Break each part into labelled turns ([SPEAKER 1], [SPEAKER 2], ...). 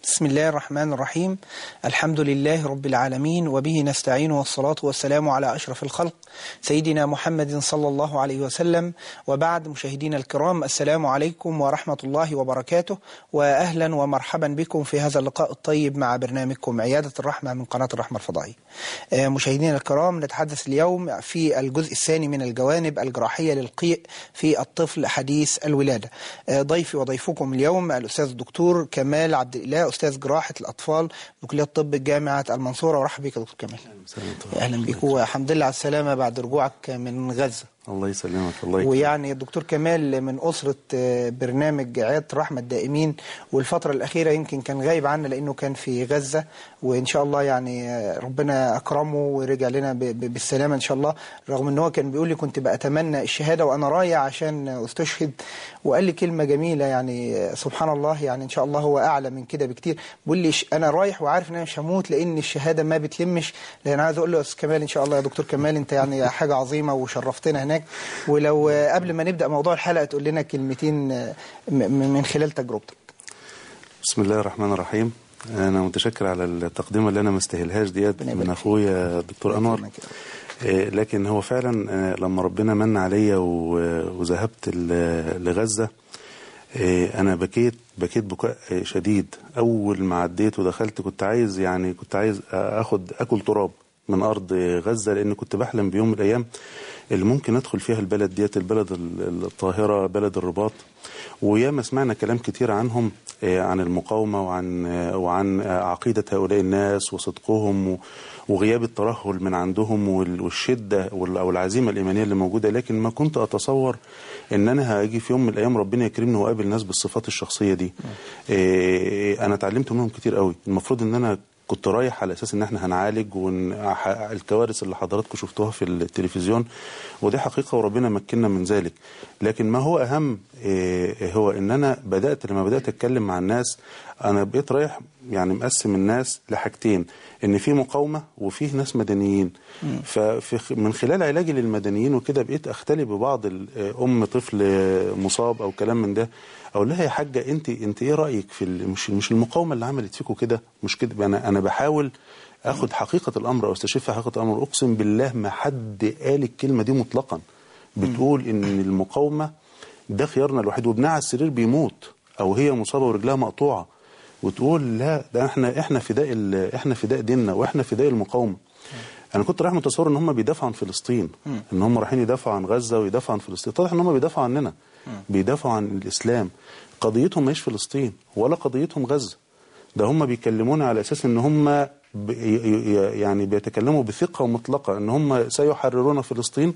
[SPEAKER 1] بسم الله الرحمن الرحيم الحمد لله رب العالمين وبه نستعين والصلاة والسلام على أشرف الخلق سيدنا محمد صلى الله عليه وسلم وبعد مشاهدينا الكرام السلام عليكم ورحمة الله وبركاته وأهلا ومرحبا بكم في هذا اللقاء الطيب مع برنامجكم عيادة الرحمة من قناة الرحمة الفضائية آه، مشاهدينا الكرام نتحدث اليوم في الجزء الثاني من الجوانب الجراحية للقيء في الطفل حديث الولادة آه، ضيفي وضيفكم اليوم الأستاذ الدكتور كمال عبد الإله أستاذ جراحة الأطفال بكلية طب جامعة المنصورة ورحب بك يا دكتور كمال أهلا بك والحمد لله على السلامة بعد رجوعك من غزة
[SPEAKER 2] الله يسلمك الله يكرمك
[SPEAKER 1] ويعني الدكتور كمال من أسرة آه، برنامج عيادة رحمة الدائمين والفترة الأخيرة يمكن كان غايب عنا لأنه كان في غزة وإن شاء الله يعني آه، ربنا أكرمه ورجع لنا ب- ب- بالسلامة إن شاء الله رغم إن هو كان بيقول لي كنت بأتمنى الشهادة وأنا رايح عشان أستشهد وقال لي كلمة جميلة يعني آه، سبحان الله يعني إن شاء الله هو أعلى من كده بكتير بيقول لي ش- أنا رايح وعارف إن أنا مش هموت لأن الشهادة ما بتلمش لأن عايز أقول له يا أستاذ كمال إن شاء الله يا دكتور كمال أنت يعني حاجة عظيمة وشرفتنا هناك ولو آه، قبل ما نبدأ موضوع الحلقة تقول لنا كلمتين آه، م- م- من خلال تجربتك
[SPEAKER 2] بسم الله الرحمن الرحيم انا متشكر على التقدمه اللي انا ما استاهلهاش ديت
[SPEAKER 1] ربنا
[SPEAKER 2] من
[SPEAKER 1] يبارك
[SPEAKER 2] اخويا الدكتور
[SPEAKER 1] الله
[SPEAKER 2] انور
[SPEAKER 1] يكرمك يا
[SPEAKER 2] آه، لكن هو فعلا آه، لما ربنا من عليا و- وذهبت ل- لغزه آه، انا بكيت بكيت بكاء آه، شديد اول ما عديت ودخلت كنت عايز يعني كنت عايز اخد اكل تراب من ارض غزه لان كنت بحلم بيوم من الايام اللي ممكن ادخل فيها البلد ديت البلد ال- الطاهره بلد الرباط وياما سمعنا كلام كتير عنهم آه، عن المقاومه وعن آه، وعن آه، عقيده هؤلاء الناس وصدقهم و- وغياب الترهل من عندهم وال- والشده وال- او العزيمه الايمانيه اللي موجوده لكن ما كنت اتصور ان انا هاجي في يوم من الايام ربنا يكرمني واقابل ناس بالصفات الشخصيه دي آه، انا اتعلمت منهم كتير قوي المفروض ان انا كنت رايح على اساس ان احنا هنعالج والكوارث اللي حضراتكم شفتوها في التلفزيون ودي حقيقه وربنا مكننا من ذلك لكن ما هو اهم إيه، هو ان انا بدات لما بدات اتكلم مع الناس انا بقيت رايح يعني مقسم الناس لحاجتين ان في مقاومه وفيه ناس مدنيين ففي من خلال علاجي للمدنيين وكده بقيت اختلي ببعض ال- ام طفل مصاب او كلام من ده اقول لها يا حاجه انت انت ايه رايك في ال- مش مش المقاومه اللي عملت فيكم كده مش كده انا انا بحاول اخد حقيقه الامر او استشف حقيقه الامر اقسم بالله ما حد قال الكلمه دي مطلقا بتقول ان المقاومه ده خيارنا الوحيد وابنها على السرير بيموت او هي مصابه ورجلها مقطوعه وتقول لا ده احنا احنا فداء ال- احنا فداء ديننا واحنا فداء المقاومه انا كنت رايح متصور ان هم بيدافعوا عن فلسطين ان هم رايحين يدافعوا عن غزه ويدافعوا عن فلسطين طلع ان هم بيدافعوا عننا بيدافعوا عن الاسلام قضيتهم مش فلسطين ولا قضيتهم غزه ده هم بيكلمونا على اساس ان هم ب- ي- ي- يعني بيتكلموا بثقه مطلقه ان هم سيحررون فلسطين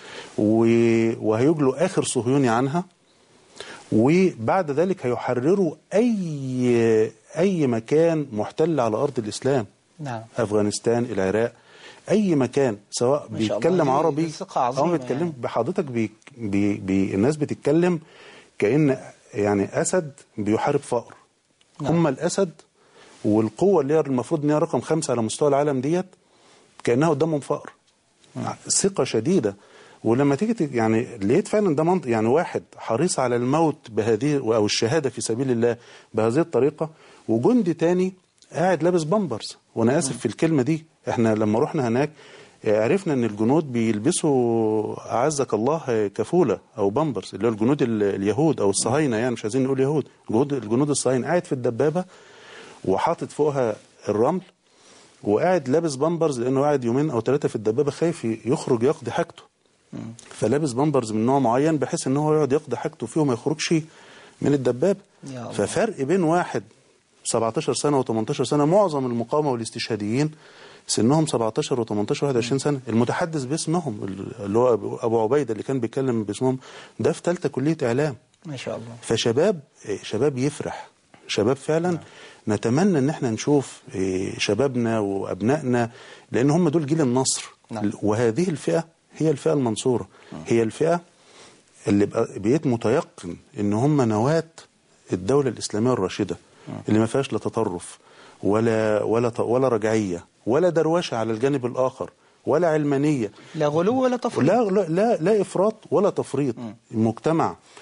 [SPEAKER 2] و- وهيجلوا اخر صهيوني عنها وبعد ذلك هيحرروا اي اي مكان محتل على ارض الاسلام
[SPEAKER 1] نعم
[SPEAKER 2] افغانستان العراق اي مكان سواء
[SPEAKER 1] ما شاء الله،
[SPEAKER 2] بيتكلم
[SPEAKER 1] دي-
[SPEAKER 2] عربي
[SPEAKER 1] دي ثقة عظيمة
[SPEAKER 2] او بيتكلم
[SPEAKER 1] يعني.
[SPEAKER 2] بحضرتك بي بي بي الناس بتتكلم كان يعني اسد بيحارب فأر
[SPEAKER 1] نعم.
[SPEAKER 2] هم الاسد والقوه اللي هي المفروض ان هي رقم خمسه على مستوى العالم ديت كانها قدامهم فأر ثقه شديده ولما تيجي ت- يعني لقيت فعلا ده منطق يعني واحد حريص على الموت بهذه او الشهاده في سبيل الله بهذه الطريقه وجندي تاني قاعد لابس بامبرز وانا اسف في الكلمه دي احنا لما رحنا هناك آه، عرفنا ان الجنود بيلبسوا اعزك الله آه، كفوله او بامبرز اللي هو الجنود ال- اليهود او الصهاينه يعني مش عايزين نقول يهود جنود الجنود الصهاينه قاعد في الدبابه وحاطط فوقها الرمل وقاعد لابس بامبرز لانه قاعد يومين او ثلاثه في الدبابه خايف يخرج يقضي حاجته فلابس بامبرز من نوع معين بحيث ان هو يقعد يقضي حاجته فيه وما يخرجش من الدبابه
[SPEAKER 1] يا الله.
[SPEAKER 2] ففرق بين واحد 17 سنه و18 سنه معظم المقاومه والاستشهاديين سنهم 17 و18 21 سنه المتحدث باسمهم اللي هو أبو- ابو عبيده اللي كان بيتكلم باسمهم ده في ثالثه كليه اعلام
[SPEAKER 1] ما شاء الله
[SPEAKER 2] فشباب إيه، شباب يفرح شباب فعلا نتمنى ان احنا نشوف إيه، شبابنا وابنائنا لان هم دول جيل النصر
[SPEAKER 1] نعم.
[SPEAKER 2] وهذه الفئه هي الفئه المنصوره هي الفئه اللي بقى- بقيت متيقن ان هم نواه الدوله الاسلاميه الراشده اللي ما فيهاش لا تطرف ولا ولا ط- ولا رجعيه ولا دروشه على الجانب الاخر ولا علمانيه
[SPEAKER 1] لا غلو ولا تفريط
[SPEAKER 2] لا لا لا, لا افراط ولا تفريط المجتمع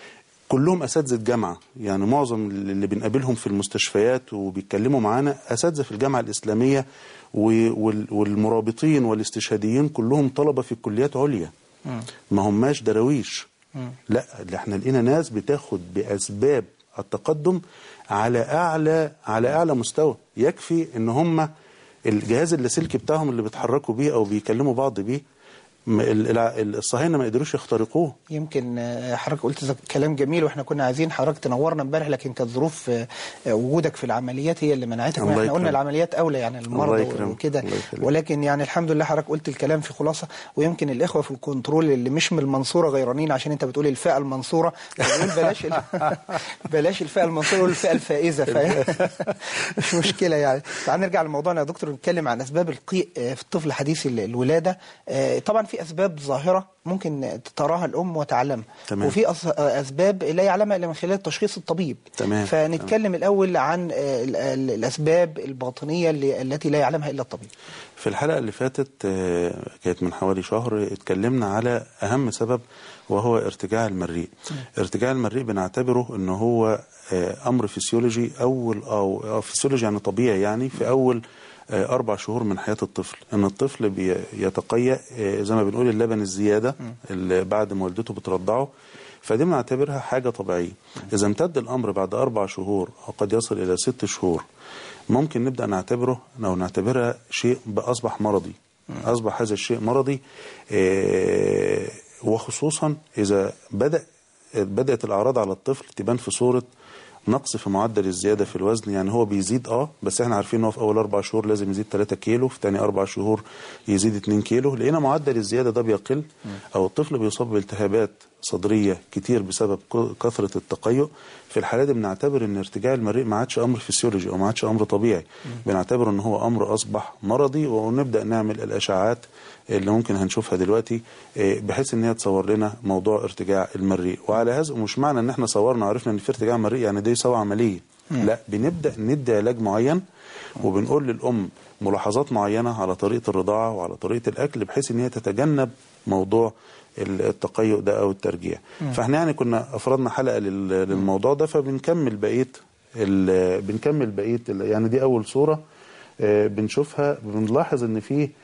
[SPEAKER 2] كلهم اساتذه جامعه يعني معظم اللي بنقابلهم في المستشفيات وبيتكلموا معانا اساتذه في الجامعه الاسلاميه و- وال- والمرابطين والاستشهاديين كلهم طلبه في كليات عليا ما هماش دراويش لا ده احنا لقينا ناس بتاخد باسباب التقدم على اعلى على اعلى مستوى يكفي ان هم الجهاز اللاسلكي بتاعهم اللي بيتحركوا بيه او بيكلموا بعض بيه م- ال- الع- الصهاينه ما قدروش يخترقوه
[SPEAKER 1] يمكن آه، حضرتك قلت ذك- كلام جميل واحنا كنا عايزين حضرتك تنورنا امبارح لكن كانت ظروف آه، آه، وجودك في العمليات هي اللي منعتك
[SPEAKER 2] الله
[SPEAKER 1] احنا قلنا
[SPEAKER 2] يكرمك.
[SPEAKER 1] العمليات اولى يعني
[SPEAKER 2] الله
[SPEAKER 1] المرضى
[SPEAKER 2] يكرمك.
[SPEAKER 1] وكده
[SPEAKER 2] الله يخليك.
[SPEAKER 1] ولكن يعني الحمد لله حضرتك قلت الكلام في خلاصه ويمكن الاخوه في الكنترول اللي مش من المنصوره غيرانين عشان انت بتقول الفئه المنصوره بقول بلاش ال... بلاش الفئه المنصوره والفئه الفائزه ف... مش مشكله يعني تعال نرجع لموضوعنا يا دكتور نتكلم عن اسباب القيء آه، في الطفل حديث ال- الولاده آه، طبعا في اسباب ظاهره ممكن تراها الام وتعلمها
[SPEAKER 2] تمام.
[SPEAKER 1] وفي أس- اسباب لا يعلمها الا من خلال تشخيص الطبيب
[SPEAKER 2] تمام.
[SPEAKER 1] فنتكلم الاول عن آه، ال- ال- الاسباب الباطنيه اللي التي لا يعلمها الا الطبيب
[SPEAKER 2] في الحلقة اللي فاتت آه، كانت من حوالي شهر اتكلمنا على أهم سبب وهو ارتجاع المريء ارتجاع المريء بنعتبره ان هو آه، أمر فسيولوجي أول أو أو فسيولوجي يعني طبيعي يعني في أول آه، أربع شهور من حياة الطفل إن الطفل بيتقيأ آه، زي ما بنقول اللبن الزيادة اللي بعد ما والدته بترضعه فدي بنعتبرها حاجة طبيعية إذا امتد الأمر بعد أربع شهور أو قد يصل إلى ست شهور ممكن نبدأ نعتبره أو نعتبرها شيء أصبح مرضي أصبح هذا الشيء مرضي آه، وخصوصا إذا بدأ بدأت الأعراض على الطفل تبان في صورة نقص في معدل الزيادة في الوزن يعني هو بيزيد اه بس احنا عارفين ان هو في اول اربع شهور لازم يزيد 3 كيلو في تاني اربع شهور يزيد 2 كيلو لقينا معدل الزيادة ده بيقل او الطفل بيصاب بالتهابات صدرية كتير بسبب ك- كثرة التقيؤ في الحالة دي بنعتبر ان ارتجاع المريء ما عادش امر فسيولوجي او ما عادش امر طبيعي بنعتبر ان هو امر اصبح مرضي ونبدأ نعمل الاشعاعات اللي ممكن هنشوفها دلوقتي آه، بحيث ان هي تصور لنا موضوع ارتجاع المريء وعلى هذا مش معنى ان احنا صورنا وعرفنا ان في ارتجاع مريء يعني ده يساوي عمليه لا بنبدا ندي علاج معين وبنقول للام ملاحظات معينه على طريقه الرضاعه وعلى طريقه الاكل بحيث ان هي تتجنب موضوع التقيؤ ده او الترجيع فاحنا يعني كنا افردنا حلقه لل- للموضوع ده فبنكمل بقيه ال- بنكمل بقيه ال- يعني دي اول صوره آه، بنشوفها بنلاحظ ان في ال-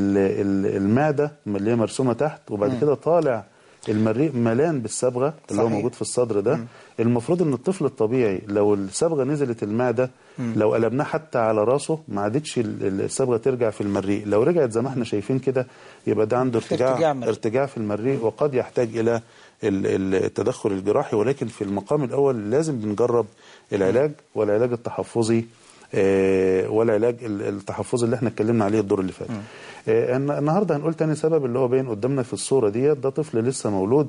[SPEAKER 2] ال- المعده اللي هي مرسومه تحت وبعد كده طالع المريء ملان بالصبغه اللي هو
[SPEAKER 1] صحيح.
[SPEAKER 2] موجود في الصدر ده المفروض ان الطفل الطبيعي لو الصبغه نزلت المعده لو قلبناه حتى على راسه ما عادتش ال- ال- الصبغه ترجع في المريء لو رجعت زي ما احنا شايفين كده يبقى ده عنده
[SPEAKER 1] في ارتجاع
[SPEAKER 2] ارتجاع
[SPEAKER 1] مريء.
[SPEAKER 2] ارتجاع في المريء وقد يحتاج الى ال- ال- التدخل الجراحي ولكن في المقام الاول لازم بنجرب العلاج والعلاج التحفظي آه، والعلاج ال- التحفظي اللي احنا اتكلمنا عليه الدور اللي فات آه، الن- النهارده هنقول تاني سبب اللي هو باين قدامنا في الصوره ديت ده طفل لسه مولود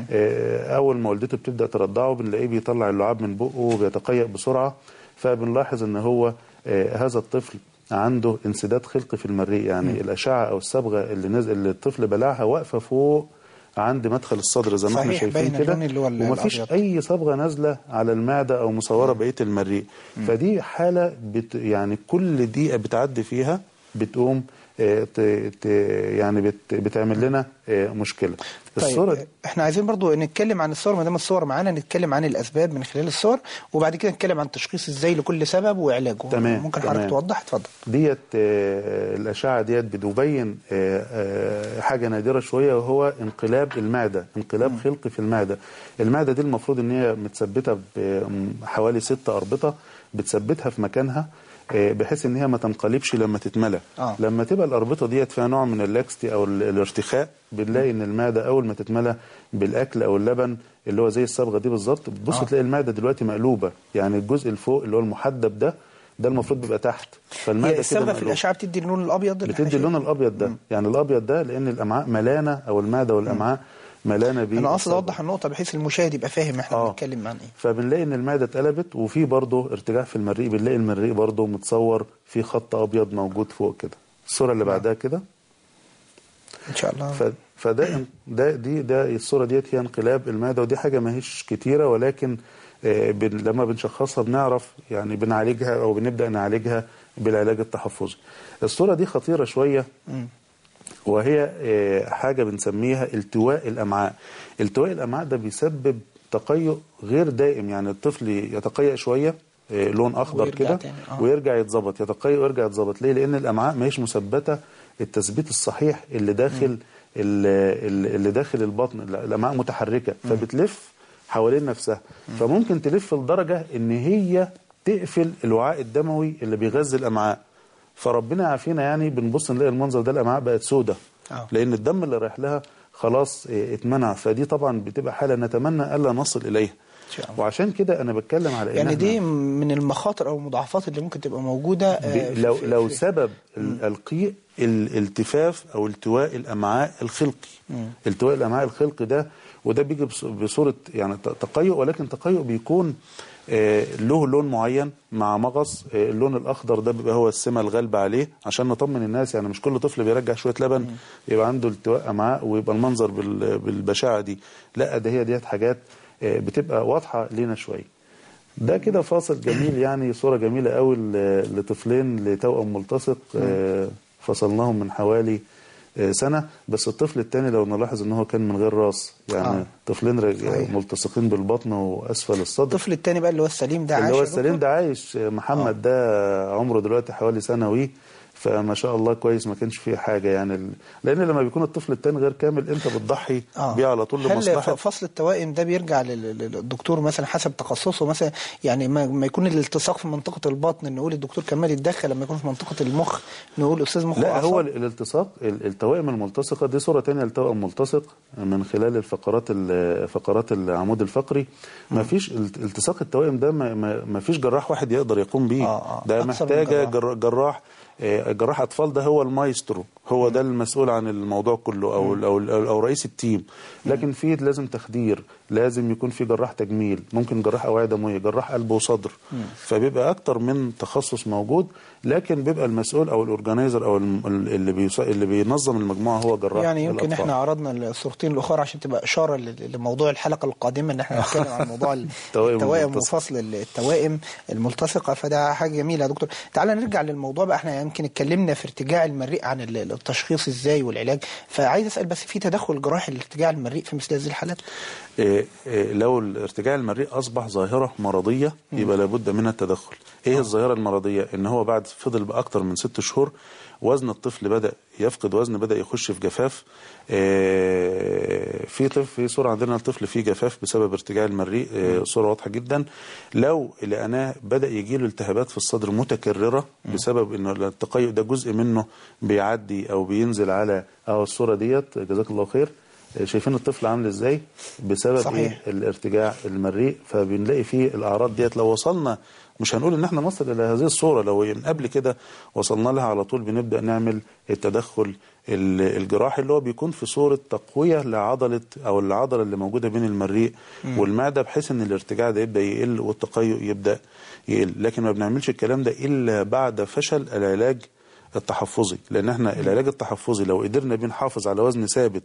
[SPEAKER 2] آه، اول ما والدته بتبدا ترضعه بنلاقيه بيطلع اللعاب من بقه وبيتقيأ بسرعه فبنلاحظ ان هو آه، هذا الطفل عنده انسداد خلقي في المريء يعني الاشعه او الصبغه اللي نزل اللي الطفل بلعها واقفه فوق عند مدخل الصدر زي ما احنا
[SPEAKER 1] صحيح،
[SPEAKER 2] شايفين
[SPEAKER 1] باين
[SPEAKER 2] كده
[SPEAKER 1] اللون اللي هو ال-
[SPEAKER 2] ومفيش
[SPEAKER 1] الأبيض.
[SPEAKER 2] اي صبغه نازله على المعده او مصوره بقيه المريء فدي حاله بت يعني كل دقيقه بتعدي فيها بتقوم آه، ت- ت- يعني بت بتعمل لنا آه، مشكله الصوره
[SPEAKER 1] طيب احنا عايزين برضو نتكلم عن الصور ما دام الصور معانا نتكلم عن الاسباب من خلال الصور وبعد كده نتكلم عن تشخيص ازاي لكل سبب وعلاجه
[SPEAKER 2] تمام،
[SPEAKER 1] ممكن حضرتك
[SPEAKER 2] تمام.
[SPEAKER 1] توضح اتفضل
[SPEAKER 2] ديت آه، الأشعة ديت بتبين آه، آه، حاجة نادرة شوية وهو انقلاب المعدة انقلاب خلقي في المعدة المعدة دي المفروض ان هي متثبتة بحوالي ست أربطة بتثبتها في مكانها آه، بحيث ان هي ما تنقلبش لما تتملى
[SPEAKER 1] آه.
[SPEAKER 2] لما تبقى الأربطة ديت فيها نوع من اللاكستي أو ال- الارتخاء بنلاقي ان المعدة أول ما تتملى بالأكل أو اللبن اللي هو زي الصبغة دي بالظبط بتبص
[SPEAKER 1] آه.
[SPEAKER 2] تلاقي المعدة دلوقتي مقلوبة يعني الجزء اللي فوق اللي هو المحدب ده ده المفروض بيبقى تحت فالمعدة
[SPEAKER 1] هي
[SPEAKER 2] كده
[SPEAKER 1] الصبغه في
[SPEAKER 2] مقلوبة.
[SPEAKER 1] الاشعه بتدي اللون الابيض اللي احنا
[SPEAKER 2] بتدي اللون
[SPEAKER 1] شايفينه.
[SPEAKER 2] الابيض ده يعني الابيض ده لان الامعاء ملانه او المعده والامعاء ملانه بيه
[SPEAKER 1] انا قصدي
[SPEAKER 2] الصبغة.
[SPEAKER 1] اوضح النقطه بحيث المشاهد يبقى فاهم احنا
[SPEAKER 2] آه.
[SPEAKER 1] بنتكلم عن ايه
[SPEAKER 2] فبنلاقي ان المعده اتقلبت وفي برضه ارتجاع في المريء بنلاقي المريء برضه متصور في خط ابيض موجود فوق كده الصوره اللي بعدها كده
[SPEAKER 1] ان شاء الله
[SPEAKER 2] ف- فده ده دي ده الصوره ديت هي انقلاب المعده ودي حاجه ما هيش كتيره ولكن آه، بن لما بنشخصها بنعرف يعني بنعالجها او بنبدا نعالجها بالعلاج التحفظي. الصوره دي خطيره شويه وهي آه، حاجه بنسميها التواء الامعاء. التواء الامعاء ده بيسبب تقيؤ غير دائم يعني الطفل يتقيأ شويه آه، لون اخضر
[SPEAKER 1] ويرجع
[SPEAKER 2] كده
[SPEAKER 1] تاني، آه.
[SPEAKER 2] ويرجع يتظبط يتقيأ ويرجع يتظبط ليه لان الامعاء ما هيش مثبته التثبيت الصحيح اللي داخل ال- ال- اللي داخل البطن الامعاء متحركه فبتلف حوالين نفسها فممكن تلف لدرجه ان هي تقفل الوعاء الدموي اللي بيغذي الامعاء فربنا يعافينا يعني بنبص نلاقي المنظر ده الامعاء بقت سودة
[SPEAKER 1] آه.
[SPEAKER 2] لان الدم اللي رايح لها خلاص اه، اتمنع فدي طبعا بتبقى حاله نتمنى الا نصل اليها
[SPEAKER 1] إن شاء الله.
[SPEAKER 2] وعشان كده انا بتكلم على إن
[SPEAKER 1] يعني
[SPEAKER 2] إحنا
[SPEAKER 1] دي من المخاطر او المضاعفات اللي ممكن تبقى موجوده آه،
[SPEAKER 2] ب-
[SPEAKER 1] في-
[SPEAKER 2] لو
[SPEAKER 1] في-
[SPEAKER 2] لو
[SPEAKER 1] في-
[SPEAKER 2] سبب ال- القيء الالتفاف او التواء الامعاء الخلقي التواء الامعاء الخلقي ده وده بيجي بص- بصوره يعني ت- تقيؤ ولكن تقيؤ بيكون آه، له لون معين مع مغص آه، اللون الاخضر ده بيبقى هو السمه الغالبه عليه عشان نطمن الناس يعني مش كل طفل بيرجع شويه لبن يبقى عنده التواء امعاء ويبقى المنظر بال- بالبشاعه دي لا ده هي ديت حاجات آه، بتبقى واضحه لينا شويه ده كده فاصل جميل يعني صورة جميلة قوي ل- لطفلين لتوأم ملتصق آه، فصلناهم من حوالي آه، سنة بس الطفل الثاني لو نلاحظ ان هو كان من غير راس يعني
[SPEAKER 1] آه.
[SPEAKER 2] طفلين رج-
[SPEAKER 1] صحيح.
[SPEAKER 2] ملتصقين بالبطن واسفل الصدر
[SPEAKER 1] الطفل الثاني بقى اللي هو السليم ده عايش
[SPEAKER 2] اللي هو
[SPEAKER 1] يا
[SPEAKER 2] السليم
[SPEAKER 1] دكتور؟
[SPEAKER 2] ده عايش آه، محمد ده عمره دلوقتي حوالي سنوي فما شاء الله كويس ما كانش فيه حاجة يعني ال- لان لما بيكون الطفل الثاني غير كامل انت بتضحي
[SPEAKER 1] آه.
[SPEAKER 2] بيه على طول
[SPEAKER 1] هل
[SPEAKER 2] لمصلحة
[SPEAKER 1] ف- فصل التوائم ده بيرجع لل- لل- للدكتور مثلا حسب تخصصه مثلا يعني ما, ما يكون الالتصاق في منطقه البطن نقول الدكتور كمال يتدخل لما يكون في منطقه المخ نقول استاذ مخ
[SPEAKER 2] لا
[SPEAKER 1] وأعصاب.
[SPEAKER 2] هو ال- الالتصاق ال- التوائم الملتصقة دي صورة تانية لتوأم ملتصق من خلال الفقرات ال- فقرات العمود الفقري ما فيش الت- التصاق التوائم ده ما- ما ما فيش جراح واحد يقدر يقوم بيه
[SPEAKER 1] آه، آه.
[SPEAKER 2] ده
[SPEAKER 1] أكثر من
[SPEAKER 2] محتاجة
[SPEAKER 1] جراح.
[SPEAKER 2] جر- جراح آه، جراح اطفال ده هو المايسترو هو ده المسؤول عن الموضوع كله او ال- او ال- او رئيس التيم لكن في لازم تخدير لازم يكون في جراح تجميل ممكن جراح اوعيه دمويه جراح قلب وصدر فبيبقى اكتر من تخصص موجود لكن بيبقى المسؤول او الاورجنايزر او الم- اللي بيص- اللي بينظم المجموعه هو جراح
[SPEAKER 1] يعني يمكن
[SPEAKER 2] الأطفال.
[SPEAKER 1] احنا عرضنا الصورتين الاخرى عشان تبقى اشاره ل- لموضوع الحلقه القادمه ان احنا نتكلم عن موضوع ال-
[SPEAKER 2] التوائم
[SPEAKER 1] التوائم
[SPEAKER 2] الملتصقة.
[SPEAKER 1] وفصل التوائم الملتصقه فده حاجه جميله يا دكتور تعالى نرجع للموضوع بقى احنا يمكن اتكلمنا في ارتجاع المريء عن ال- التشخيص ازاي والعلاج فعايز اسال بس في تدخل جراحي لارتجاع المريء في مثل هذه الحالات
[SPEAKER 2] إيه إيه لو الارتجاع المريء اصبح ظاهره مرضيه يبقى لابد من التدخل ايه الظاهره المرضيه ان هو بعد فضل باكتر من ست شهور وزن الطفل بدا يفقد وزن بدا يخش في جفاف إيه في طفل في صوره عندنا الطفل فيه جفاف بسبب ارتجاع المريء إيه صوره واضحه جدا لو لقيناه بدا يجي له التهابات في الصدر متكرره بسبب ان التقيؤ ده جزء منه بيعدي او بينزل على اهو الصوره ديت جزاك الله خير شايفين الطفل عامل ازاي بسبب
[SPEAKER 1] صحيح.
[SPEAKER 2] ايه الارتجاع المريء فبنلاقي فيه الاعراض ديت لو وصلنا مش هنقول ان احنا نصل الى هذه الصوره لو من قبل كده وصلنا لها على طول بنبدا نعمل التدخل ال- الجراحي اللي هو بيكون في صوره تقويه لعضله او العضله اللي موجوده بين المريء والمعده بحيث ان الارتجاع ده يبدا يقل والتقيؤ يبدا يقل لكن ما بنعملش الكلام ده الا بعد فشل العلاج التحفظي لان احنا العلاج التحفظي لو قدرنا بنحافظ على وزن ثابت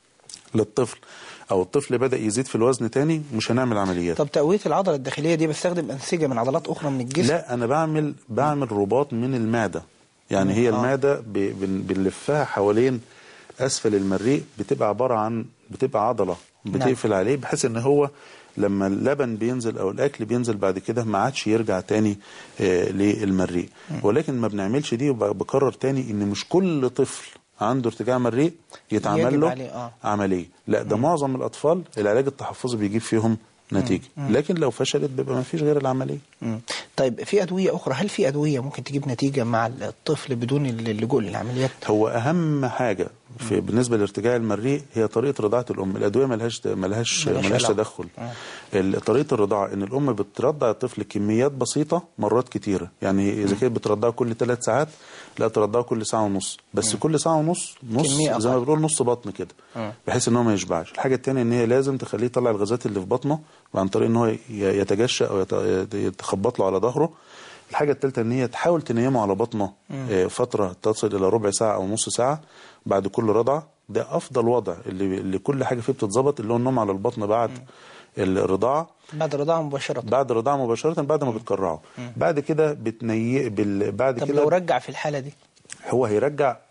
[SPEAKER 2] للطفل او الطفل بدا يزيد في الوزن تاني مش هنعمل عمليات
[SPEAKER 1] طب تقويه العضله الداخليه دي بستخدم انسجه من عضلات اخرى من الجسم
[SPEAKER 2] لا انا بعمل بعمل رباط من المعده يعني هي
[SPEAKER 1] آه.
[SPEAKER 2] المعده ب- بن- بنلفها حوالين اسفل المريء بتبقى عباره عن بتبقى عضله بتقفل عليه بحيث ان هو لما اللبن بينزل او الاكل بينزل بعد كده ما عادش يرجع تاني آه للمريء ولكن ما بنعملش دي وبكرر تاني ان مش كل طفل عنده ارتجاع مريء يتعمل
[SPEAKER 1] يجب
[SPEAKER 2] له
[SPEAKER 1] عليه، آه.
[SPEAKER 2] عمليه لا ده معظم الاطفال العلاج التحفظي بيجيب فيهم نتيجه لكن لو فشلت بيبقى ما فيش غير العمليه
[SPEAKER 1] مم. طيب في ادويه اخرى هل في ادويه ممكن تجيب نتيجه مع الطفل بدون اللجوء للعمليات
[SPEAKER 2] هو اهم حاجه في بالنسبه لارتجاع المريء هي طريقه رضاعه الام الادويه ملهاش ملهاش
[SPEAKER 1] ملهاش
[SPEAKER 2] ملهاش
[SPEAKER 1] علاقة.
[SPEAKER 2] تدخل ال- طريقه الرضاعه ان الام بترضع الطفل كميات بسيطه مرات كتيره يعني اذا كانت بترضعه كل ثلاث ساعات لا ترضعه كل ساعه ونص بس كل ساعه ونص نص
[SPEAKER 1] كمية
[SPEAKER 2] زي ما
[SPEAKER 1] أقل.
[SPEAKER 2] بنقول نص بطن كده
[SPEAKER 1] مم.
[SPEAKER 2] بحيث ان هو ما يشبعش الحاجه الثانيه ان هي لازم تخليه يطلع الغازات اللي في بطنه عن طريق ان هو ي- يتجشأ او يت- يتخبط له على ظهره الحاجه الثالثه ان هي تحاول تنيمه على بطنه آه، فتره تصل الى ربع ساعه او نص ساعه بعد كل رضعه ده افضل وضع اللي, اللي كل حاجه فيه بتتظبط اللي هو النوم على البطن بعد الرضاعه
[SPEAKER 1] بعد الرضاعه مباشره
[SPEAKER 2] بعد الرضاعه مباشره بعد ما بتكرعه بعد كده بتني بال... بعد
[SPEAKER 1] طب
[SPEAKER 2] كده
[SPEAKER 1] لو رجع في الحاله دي
[SPEAKER 2] هو هيرجع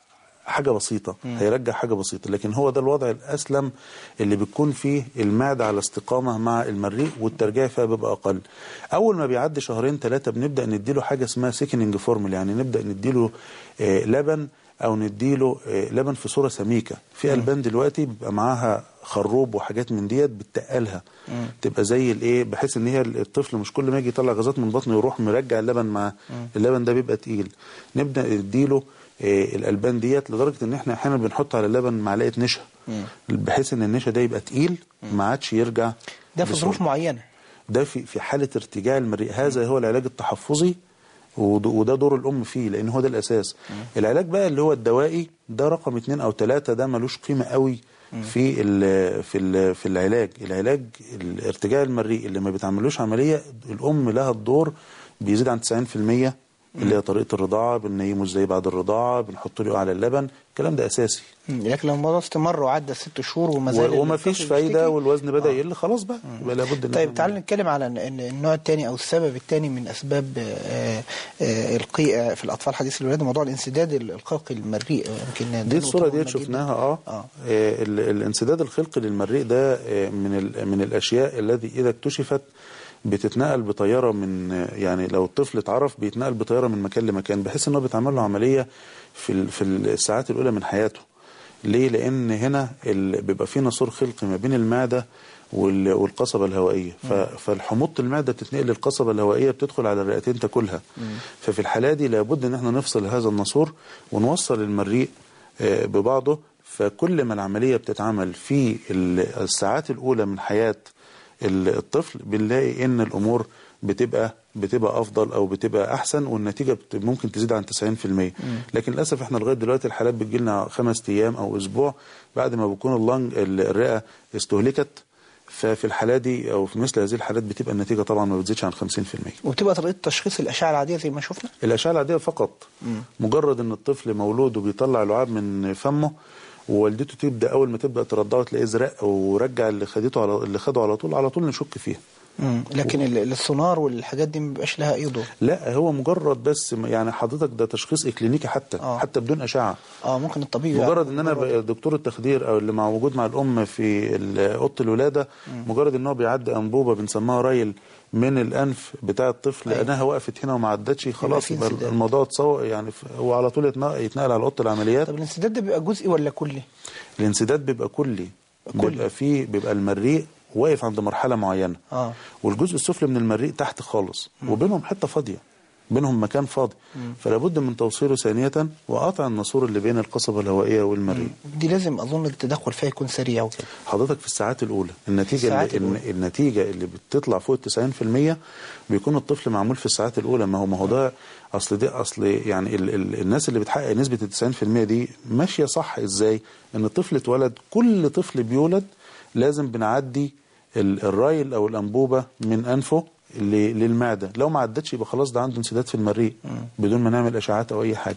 [SPEAKER 2] حاجه بسيطه هيرجع حاجه بسيطه لكن هو ده الوضع الاسلم اللي بتكون فيه المعده على استقامه مع المريء والترجيع فيها بيبقى اقل اول ما بيعدي شهرين ثلاثه بنبدا نديله حاجه اسمها سيكننج فورمول يعني نبدا نديله آه، لبن او نديله آه، لبن في صوره سميكه في البان دلوقتي بيبقى معاها خروب وحاجات من ديت بتقلها تبقى زي الايه بحيث ان هي الطفل مش كل ما يجي يطلع غازات من بطنه يروح مرجع اللبن معاه اللبن ده بيبقى تقيل نبدا نديله آه، الالبان ديت لدرجه ان احنا احيانا بنحط على اللبن معلقه نشا بحيث ان النشا ده يبقى تقيل ما عادش يرجع
[SPEAKER 1] ده في
[SPEAKER 2] بسرعة.
[SPEAKER 1] ظروف معينه
[SPEAKER 2] ده في في حاله ارتجاع المريء هذا هو العلاج التحفظي ود- وده دور الام فيه لان هو ده الاساس العلاج بقى اللي هو الدوائي ده رقم اتنين او ثلاثة ده ملوش قيمه قوي في ال في ال في العلاج العلاج الارتجاع المريء اللي ما بتعملوش عمليه الام لها الدور بيزيد عن 90% اللي هي طريقه الرضاعه بننيمه ازاي بعد الرضاعه بنحط له على اللبن الكلام ده اساسي
[SPEAKER 1] مم. لكن لو الموضوع استمر وعدى ست شهور وما زال
[SPEAKER 2] و- وما
[SPEAKER 1] الطفل
[SPEAKER 2] فيش فايده
[SPEAKER 1] بيشتكي،
[SPEAKER 2] والوزن بدا يقل خلاص بقى يبقى لابد إن
[SPEAKER 1] طيب
[SPEAKER 2] إحنا-
[SPEAKER 1] تعال نتكلم على ال- ال- النوع الثاني او السبب الثاني من اسباب آه، آه، القيء في الاطفال حديث الولاده موضوع الانسداد ال- الخلقي للمريء يمكن ده
[SPEAKER 2] دي الصورة
[SPEAKER 1] نقطة
[SPEAKER 2] ديت
[SPEAKER 1] مهمة جداً.
[SPEAKER 2] شفناها اه,
[SPEAKER 1] آه.
[SPEAKER 2] آه. ال- الانسداد الخلقي للمريء ده آه، من ال- من الاشياء الذي اذا اكتشفت بتتنقل بطياره من آه، يعني لو الطفل اتعرف بيتنقل بطياره من مكان لمكان بحيث ان هو بيتعمل له عمليه في ال- في الساعات الاولى من حياته ليه لان هنا ال- بيبقى في ناسور خلقي ما بين المعده وال- والقصبة الهوائية ف- فالحموضة المعدة بتتنقل للقصبة الهوائية بتدخل على الرئتين تاكلها ففي الحالة دي لابد ان احنا نفصل هذا الناسور ونوصل المريء آه، ببعضه فكل ما العملية بتتعمل في ال- الساعات الأولى من حياة ال- الطفل بنلاقي ان الامور بتبقى بتبقى افضل او بتبقى احسن والنتيجه بت- ممكن تزيد عن 90% لكن للاسف احنا لغايه دلوقتي الحالات بتجي لنا خمس ايام او اسبوع بعد ما بيكون اللنج ال- الرئه استهلكت ففي الحاله دي او في مثل هذه الحالات بتبقى النتيجه طبعا ما بتزيدش عن 50%
[SPEAKER 1] وبتبقى طريقه تشخيص الاشعه العاديه زي ما شفنا
[SPEAKER 2] الاشعه العاديه فقط مجرد ان الطفل مولود وبيطلع لعاب من فمه ووالدته تبدا اول ما تبدا ترضعه تلاقيه ازرق ورجع اللي خدته على اللي خده على طول على طول نشك فيها
[SPEAKER 1] مم. لكن ال- السونار والحاجات دي ما بيبقاش لها اي دور
[SPEAKER 2] لا هو مجرد بس م- يعني حضرتك ده تشخيص اكلينيكي حتى
[SPEAKER 1] آه.
[SPEAKER 2] حتى بدون اشعه
[SPEAKER 1] اه ممكن الطبيب
[SPEAKER 2] مجرد ان انا ب- دكتور التخدير او اللي مع وجود مع الام في ال- اوضه الولاده مجرد ان هو بيعدي انبوبه بنسميها رايل من الانف بتاع الطفل
[SPEAKER 1] أيوة.
[SPEAKER 2] لانها وقفت هنا وما عدتش خلاص
[SPEAKER 1] في
[SPEAKER 2] يبقى
[SPEAKER 1] انسداد.
[SPEAKER 2] الموضوع اتصور يعني ف- هو على طول يتنقل, يتنقل على اوضه العمليات
[SPEAKER 1] طب الانسداد ده بيبقى جزئي ولا كلي؟
[SPEAKER 2] الانسداد بيبقى كلي
[SPEAKER 1] كلي.
[SPEAKER 2] بيبقى فيه بيبقى المريء واقف عند مرحله معينه
[SPEAKER 1] اه
[SPEAKER 2] والجزء السفلي من المريء تحت خالص وبينهم حته فاضيه بينهم مكان فاضي فلا بد من توصيله ثانيه وقطع الناسور اللي بين القصبه الهوائيه والمريء
[SPEAKER 1] دي لازم اظن التدخل فيها يكون سريع وكده
[SPEAKER 2] حضرتك في الساعات الاولى النتيجه
[SPEAKER 1] الساعات
[SPEAKER 2] اللي
[SPEAKER 1] الأولى.
[SPEAKER 2] النتيجه اللي بتطلع فوق ال 90% بيكون الطفل معمول في الساعات الاولى ما هو ما هو ده اصل دي اصل يعني ال ال الناس اللي بتحقق نسبه ال 90% دي ماشيه صح ازاي ان الطفل اتولد كل طفل بيولد لازم بنعدي ال- الرايل او الانبوبه من انفه ل- للمعده لو ما عدتش يبقى خلاص ده عنده انسداد في المريء بدون ما نعمل اشعاعات او اي حاجه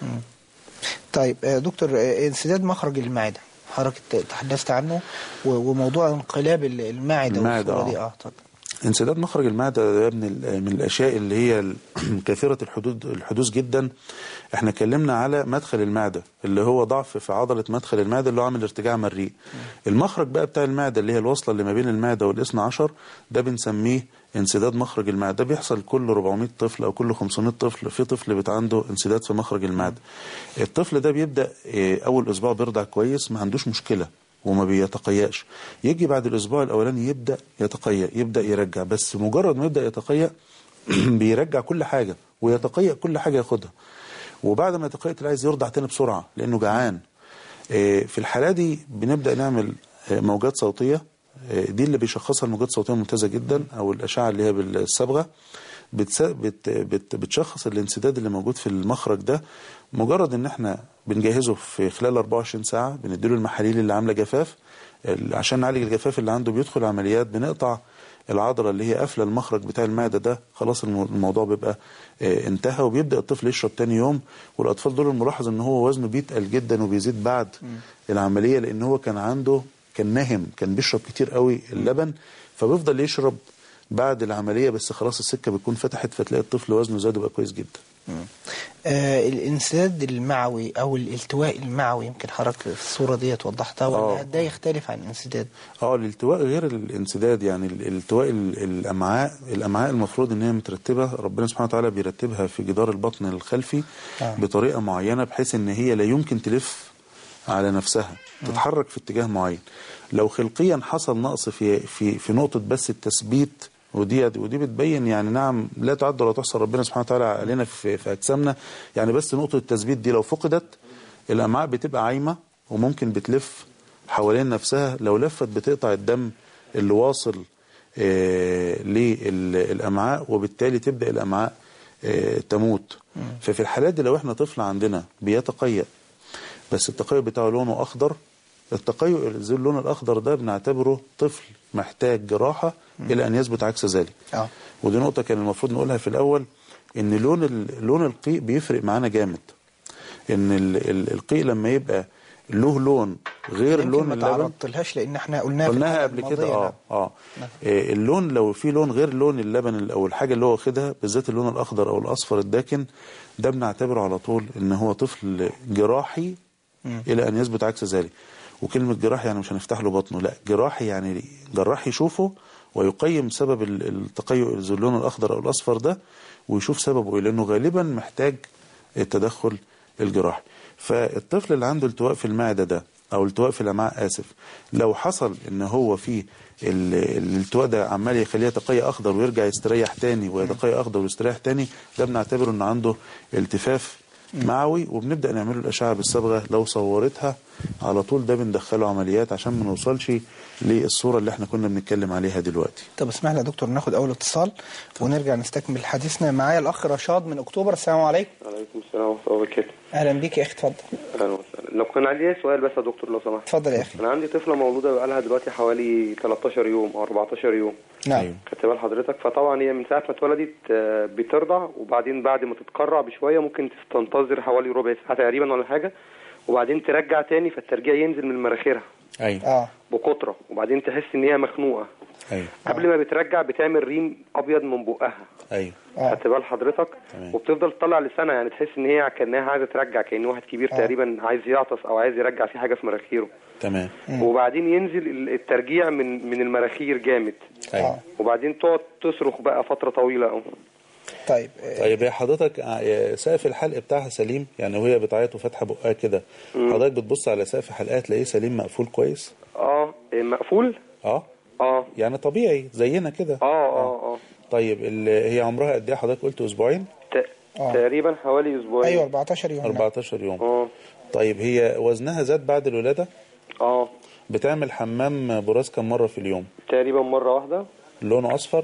[SPEAKER 1] طيب آه، دكتور آه، انسداد مخرج المعده حضرتك تحدثت عنه و- وموضوع انقلاب ال- المعده
[SPEAKER 2] المعدة،
[SPEAKER 1] والصورة دي
[SPEAKER 2] آه.
[SPEAKER 1] اه طب
[SPEAKER 2] انسداد مخرج المعدة ده من ال- من الأشياء اللي هي ال- كثيرة الحدود الحدوث جدا احنا اتكلمنا على مدخل المعدة اللي هو ضعف في عضلة مدخل المعدة اللي هو عامل ارتجاع مريء المخرج بقى بتاع المعدة اللي هي الوصلة اللي ما بين المعدة والاثنى عشر ده بنسميه انسداد مخرج المعدة ده بيحصل كل 400 طفل أو كل 500 طفل في طفل بيبقى عنده انسداد في مخرج المعدة الطفل ده بيبدأ اه، أول أسبوع بيرضع كويس ما عندوش مشكلة وما بيتقيأش يجي بعد الاسبوع الاولاني يبدا يتقيأ يبدا يرجع بس مجرد ما يبدا يتقيأ بيرجع كل حاجه ويتقيأ كل حاجه ياخدها وبعد ما يتقيأ تلاقي عايز يرضع تاني بسرعه لانه جعان آه، في الحاله دي بنبدا نعمل آه، موجات صوتيه آه، دي اللي بيشخصها الموجات الصوتيه ممتازه جدا او الاشعه اللي هي بالصبغه بتس... بت... بت... بتشخص الانسداد اللي موجود في المخرج ده مجرد ان احنا بنجهزه في خلال 24 ساعه بنديله المحاليل اللي عامله جفاف ال- عشان نعالج الجفاف اللي عنده بيدخل عمليات بنقطع العضله اللي هي قافله المخرج بتاع المعده ده خلاص الم- الموضوع بيبقى آه، انتهى وبيبدا الطفل يشرب تاني يوم والاطفال دول الملاحظ ان هو وزنه بيتقل جدا وبيزيد بعد العمليه لان هو كان عنده كان نهم كان بيشرب كتير قوي اللبن فبيفضل يشرب بعد العمليه بس خلاص السكه بتكون فتحت فتلاقي الطفل وزنه زاد وبقى كويس جدا
[SPEAKER 1] مم. آه الانسداد المعوي او الالتواء المعوي يمكن حضرتك في الصوره ديت وضحتها ولا
[SPEAKER 2] آه.
[SPEAKER 1] ده يختلف عن الانسداد
[SPEAKER 2] اه الالتواء غير الانسداد يعني ال- الالتواء ال- الامعاء الامعاء المفروض ان هي مترتبه ربنا سبحانه وتعالى بيرتبها في جدار البطن الخلفي
[SPEAKER 1] آه.
[SPEAKER 2] بطريقه معينه بحيث ان هي لا يمكن تلف على نفسها تتحرك في اتجاه معين لو خلقيا حصل نقص في في في نقطه بس التثبيت ودي ودي بتبين يعني نعم لا تعد ولا تحصى ربنا سبحانه وتعالى علينا في في اجسامنا يعني بس نقطه التثبيت دي لو فقدت الامعاء بتبقى عايمه وممكن بتلف حوالين نفسها لو لفت بتقطع الدم اللي واصل آه، للامعاء وبالتالي تبدا الامعاء آه، تموت ففي الحالات دي لو احنا طفل عندنا بيتقيأ بس التقيؤ بتاعه لونه اخضر التقيؤ ذو اللون الاخضر ده بنعتبره طفل محتاج جراحه الى ان يثبت عكس ذلك
[SPEAKER 1] اه
[SPEAKER 2] ودي نقطه كان المفروض نقولها في الاول ان لون ال- لون القيء بيفرق معانا جامد ان ال- ال- القيء لما يبقى له لون غير
[SPEAKER 1] يمكن
[SPEAKER 2] لون
[SPEAKER 1] ما
[SPEAKER 2] اللبن
[SPEAKER 1] تعرضت لهاش لان احنا قلناها في
[SPEAKER 2] قلناها
[SPEAKER 1] الحلقة
[SPEAKER 2] قبل كده
[SPEAKER 1] الماضية،
[SPEAKER 2] اه
[SPEAKER 1] نعم.
[SPEAKER 2] اه
[SPEAKER 1] نعم.
[SPEAKER 2] إيه، اللون لو في لون غير لون اللبن ال- او الحاجه اللي هو واخدها بالذات اللون الاخضر او الاصفر الداكن ده بنعتبره على طول ان هو طفل جراحي الى ان يثبت عكس ذلك وكلمه جراحي يعني مش هنفتح له بطنه لا جراحي يعني جراح يشوفه ويقيم سبب ال- التقيؤ ذو اللون الاخضر او الاصفر ده ويشوف سببه ايه لانه غالبا محتاج التدخل الجراحي فالطفل اللي عنده التواء في المعده ده او التواء في الامعاء اسف لو حصل ان هو في ال- الالتواء ده عمال يخليه يتقيأ اخضر ويرجع يستريح تاني ويتقيأ اخضر ويستريح تاني ده بنعتبره انه عنده التفاف معوي وبنبدا نعمل له الاشعه بالصبغه لو صورتها على طول ده بندخله عمليات عشان ما نوصلش للصوره اللي احنا كنا بنتكلم عليها دلوقتي
[SPEAKER 1] طب اسمح لي يا دكتور ناخد اول اتصال ونرجع نستكمل حديثنا معايا الاخ رشاد من اكتوبر السلام عليكم
[SPEAKER 3] عليكم السلام ورحمة الله وبركاته
[SPEAKER 1] اهلا بيك يا اخي اتفضل
[SPEAKER 3] أهلا وسهلا لو كان عندي سؤال بس يا دكتور لو سمحت
[SPEAKER 1] اتفضل يا اخي
[SPEAKER 3] أنا عندي طفلة مولودة بقالها دلوقتي حوالي 13 يوم أو 14 يوم
[SPEAKER 1] نعم
[SPEAKER 2] أيوه.
[SPEAKER 3] خدت بال حضرتك فطبعا هي من ساعة ما اتولدت آه، بترضع وبعدين بعد ما تتقرع بشوية ممكن تنتظر حوالي ربع ساعة تقريبا ولا حاجة وبعدين ترجع تاني فالترجيع ينزل من مناخيرها
[SPEAKER 2] ايوه
[SPEAKER 1] اه
[SPEAKER 3] بقطرة وبعدين تحس إن هي مخنوقة
[SPEAKER 2] ايوه
[SPEAKER 3] قبل ما بترجع بتعمل ريم أبيض من بقها
[SPEAKER 2] ايوه
[SPEAKER 1] اه
[SPEAKER 3] خدت بال حضرتك
[SPEAKER 2] تمام.
[SPEAKER 3] وبتفضل تطلع لسانها يعني تحس ان هي كانها عايزه ترجع كان واحد كبير
[SPEAKER 1] آه.
[SPEAKER 3] تقريبا عايز يعطس او عايز يرجع في حاجه في مناخيره
[SPEAKER 2] تمام
[SPEAKER 3] وبعدين ينزل ال- الترجيع من من المراخير جامد
[SPEAKER 2] ايوه
[SPEAKER 3] وبعدين تقعد تصرخ بقى فتره طويله قوي
[SPEAKER 1] طيب آه،
[SPEAKER 2] طيب هي حضرتك ع- سقف الحلق بتاعها سليم يعني وهي بتعيط وفاتحه بقها كده حضرتك بتبص على سقف حلقها تلاقيه سليم مقفول كويس
[SPEAKER 3] اه إيه، مقفول
[SPEAKER 2] اه
[SPEAKER 3] اه
[SPEAKER 2] يعني طبيعي زينا كده
[SPEAKER 3] اه اه اه
[SPEAKER 2] طيب ال- هي عمرها قد ايه حضرتك قلت اسبوعين
[SPEAKER 3] ت-
[SPEAKER 1] آه.
[SPEAKER 3] تقريبا حوالي اسبوعين
[SPEAKER 1] ايوه 14 يوم نعم.
[SPEAKER 2] 14 يوم
[SPEAKER 3] اه
[SPEAKER 2] طيب هي وزنها زاد بعد الولاده
[SPEAKER 3] اه
[SPEAKER 2] بتعمل حمام براز كم مره في اليوم
[SPEAKER 3] تقريبا مره واحده
[SPEAKER 2] لونه اصفر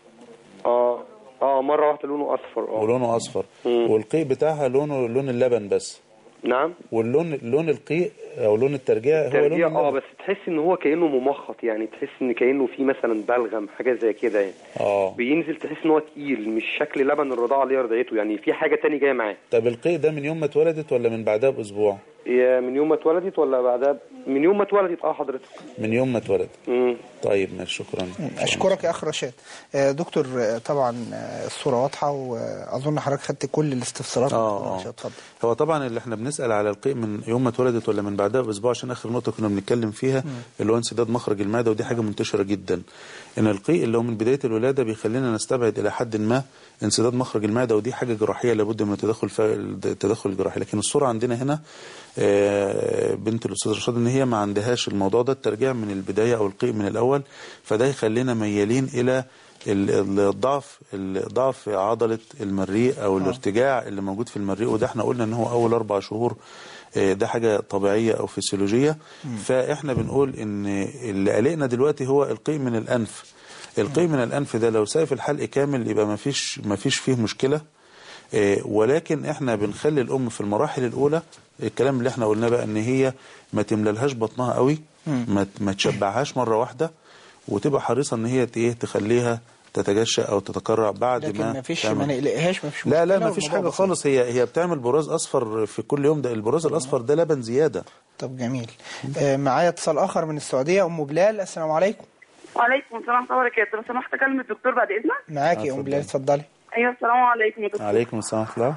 [SPEAKER 3] اه اه مره واحده لونه اصفر اه
[SPEAKER 2] ولونه اصفر
[SPEAKER 3] مم.
[SPEAKER 2] والقيء بتاعها لونه لون اللبن بس
[SPEAKER 3] نعم
[SPEAKER 2] واللون لون القيء او لون الترجيع هو لون
[SPEAKER 3] ترجيع اه
[SPEAKER 2] اللبن.
[SPEAKER 3] بس تحس ان هو كانه ممخط يعني تحس ان كانه في مثلا بلغم حاجه زي كده يعني
[SPEAKER 2] اه
[SPEAKER 3] بينزل تحس ان هو تقيل مش شكل لبن الرضاعه اللي هي رضعته يعني في حاجه تاني جايه معاه
[SPEAKER 2] طب القيء ده من يوم ما اتولدت ولا من بعدها باسبوع
[SPEAKER 3] هي من يوم ما اتولدت ولا بعدها من يوم ما اتولدت اه حضرتك
[SPEAKER 2] من يوم ما اتولدت
[SPEAKER 3] امم
[SPEAKER 2] طيب ماشي شكرا
[SPEAKER 1] اشكرك يا اخ رشاد آه، دكتور آه، طبعا آه، الصوره واضحه واظن حضرتك خدت كل الاستفسارات
[SPEAKER 2] اه
[SPEAKER 1] دكتور
[SPEAKER 2] اه
[SPEAKER 1] رشاد، اتفضل
[SPEAKER 2] هو طبعا اللي احنا بنسال على القيء من يوم ما اتولدت ولا من بعدها باسبوع عشان اخر نقطه كنا بنتكلم فيها اللي هو انسداد مخرج المعده ودي حاجه منتشره جدا ان القيء اللي هو من بدايه الولاده بيخلينا نستبعد الى حد ما انسداد مخرج المعده ودي حاجه جراحيه لابد من التدخل في التدخل الجراحي لكن الصوره عندنا هنا آه، بنت الاستاذ رشاد ان هي ما عندهاش الموضوع ده الترجيع من البدايه او القيء من الاول فده يخلينا ميالين الى ال- الضعف ضعف عضله المريء او الارتجاع اللي موجود في المريء وده احنا قلنا ان هو اول اربع شهور آه، ده حاجه طبيعيه او فسيولوجيه فاحنا بنقول ان اللي قلقنا دلوقتي هو القيء من الانف القيء من الانف ده لو سقف الحلق كامل يبقى ما فيش ما فيش فيه مشكله آه، ولكن احنا بنخلي الام في المراحل الاولى الكلام اللي احنا قلناه بقى ان هي ما تمللهاش بطنها قوي ما ما تشبعهاش مره واحده وتبقى حريصه ان هي ت- ايه تخليها تتجشأ او تتكرع بعد
[SPEAKER 1] لكن
[SPEAKER 2] ما
[SPEAKER 1] ما فيش
[SPEAKER 2] تعمل-
[SPEAKER 1] ما نقلقهاش ما فيش
[SPEAKER 2] لا لا
[SPEAKER 1] مشكلة
[SPEAKER 2] ما فيش
[SPEAKER 1] والموضوع
[SPEAKER 2] حاجه
[SPEAKER 1] بسيط.
[SPEAKER 2] خالص هي هي بتعمل براز اصفر في كل يوم ده البراز الاصفر ده لبن زياده
[SPEAKER 1] طب جميل آه، معايا اتصال اخر من السعوديه ام بلال السلام عليكم
[SPEAKER 4] وعليكم السلام ورحمة الله وبركاته لو سمحت أكلم الدكتور بعد إذنك
[SPEAKER 1] معاكي يا ام
[SPEAKER 2] اتفضل.
[SPEAKER 1] بلال اتفضلي
[SPEAKER 4] أيوه السلام عليكم يا دكتور
[SPEAKER 2] عليكم السلام ورحمه الله